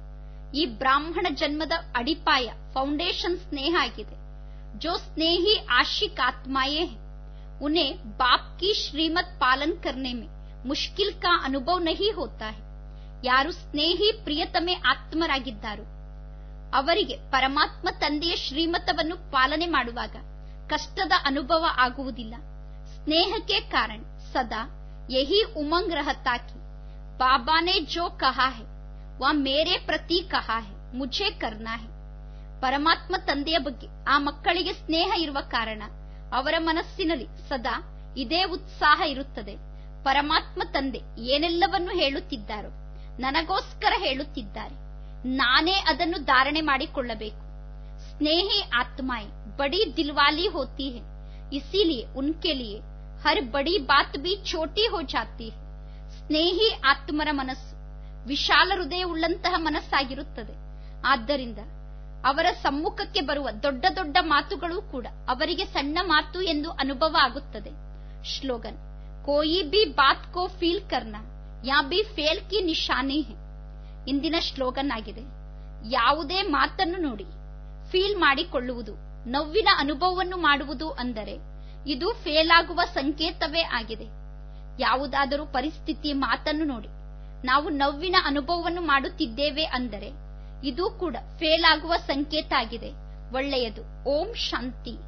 ಈ ಬ್ರಾಹ್ಮಣ ಜನ್ಮದ ಅಡಿಪಾಯ ಫೌಂಡೇಶನ್ ಸ್ನೇಹ ಆಗಿದೆ जो स्नेही आशिक आत्माएं हैं उन्हें बाप की श्रीमत पालन करने में मुश्किल का अनुभव नहीं होता है ಯಾರು ಸ್ನೇಹಿ ಪ್ರಿಯತಮೆ ಆತ್ಮರಾಗಿದ್ದಾರೋ ಅವರಿಗೆ ಪರಮಾತ್ಮ ತಂದೆಯ ಶ್ರೀಮತವನ್ನು ಪಾಲನೆ ಮಾಡುವಾಗ ಕಷ್ಟದ ಅನುಭವ ಆಗುವುದಿಲ್ಲ ಸ್ನೇಹಕ್ಕೆ ಕಾರಣ ಸದಾ ಯಹಿ ಉಮಂಗ್ ರಹತಾ ಕಿ ಬಾಬಾನೆ ಜೋ ಕಹಾ ಹೈ ವಾ ಮೇರೆ ಪ್ರತಿ ಕಹಾ ಹೈ ಮುझे ಕರ್ನಾ ಹೈ ಪರಮಾತ್ಮ ತಂದೆಯ ಬಗ್ಗೆ ಆ ಮಕ್ಕಳಿಗೆ ಸ್ನೇಹ ಇರುವ ಕಾರಣ ಅವರ ಮನಸ್ಸಿನಲ್ಲಿ ಸದಾ ಇದೇ ಉತ್ಸಾಹ ಇರುತ್ತದೆ ಪರಮಾತ್ಮ ತಂದೆ ಏನೆಲ್ಲವನ್ನು ಹೇಳುತ್ತಿದ್ದಾರೋ ನನಗೋಸ್ಕರ ಹೇಳುತ್ತಿದ್ದಾರೆ ನಾನೇ ಅದನ್ನು ಧಾರಣೆ ಮಾಡಿಕೊಳ್ಳಬೇಕು ಸ್ನೇಹಿ ಆತ್ಮಾಯೆ ಬಡಿ ದಿಲ್ವಾಲಿ ಹೋತಿ है इसीलिए उनके लिए हर बड़ी बात भी छोटी हो जाती है ಸ್ನೇಹಿ ಆತ್ಮರ ಮನಸ್ಸು ವಿಶಾಲ ಹೃದಯವುಳ್ಳಂತಹ ಮನಸ್ಸಾಗಿರುತ್ತದೆ ಆದ್ದರಿಂದ ಅವರ ಸಮ್ಮುಖಕ್ಕೆ ಬರುವ ದೊಡ್ಡ ದೊಡ್ಡ ಮಾತುಗಳು ಕೂಡ ಅವರಿಗೆ ಸಣ್ಣ ಮಾತು ಎಂದು ಅನುಭವ ಆಗುತ್ತದೆ ಶ್ಲೋಗನ್ ಕೋಯಿ ಬಿ ಬಾತ್ ಕೋ ಫೀಲ್ ಕರ್ನಾ ಯಾ ಬಿ ಫೇಲ್ ಕಿ ನಿಶಾನಿ ಹೆ ಇಂದಿನ ಶ್ಲೋಗನ್ ಆಗಿದೆ ಯಾವುದೇ ಮಾತನ್ನು ನೋಡಿ ಫೀಲ್ ಮಾಡಿಕೊಳ್ಳುವುದು ನೋವಿನ ಅನುಭವವನ್ನು ಮಾಡುವುದು ಅಂದರೆ ಇದು ಫೇಲ್ ಆಗುವ ಸಂಕೇತವೇ ಆಗಿದೆ ಯಾವುದಾದರೂ ಪರಿಸ್ಥಿತಿ ಮಾತನ್ನು ನೋಡಿ ನಾವು ನೋವಿನ ಅನುಭವವನ್ನು ಮಾಡುತ್ತಿದ್ದೇವೆ ಅಂದರೆ ಇದು ಕೂಡ ಫೇಲ್ ಆಗುವ ಸಂಕೇತ ಆಗಿದೆ ಒಳ್ಳೆಯದು ಓಂ ಶಾಂತಿ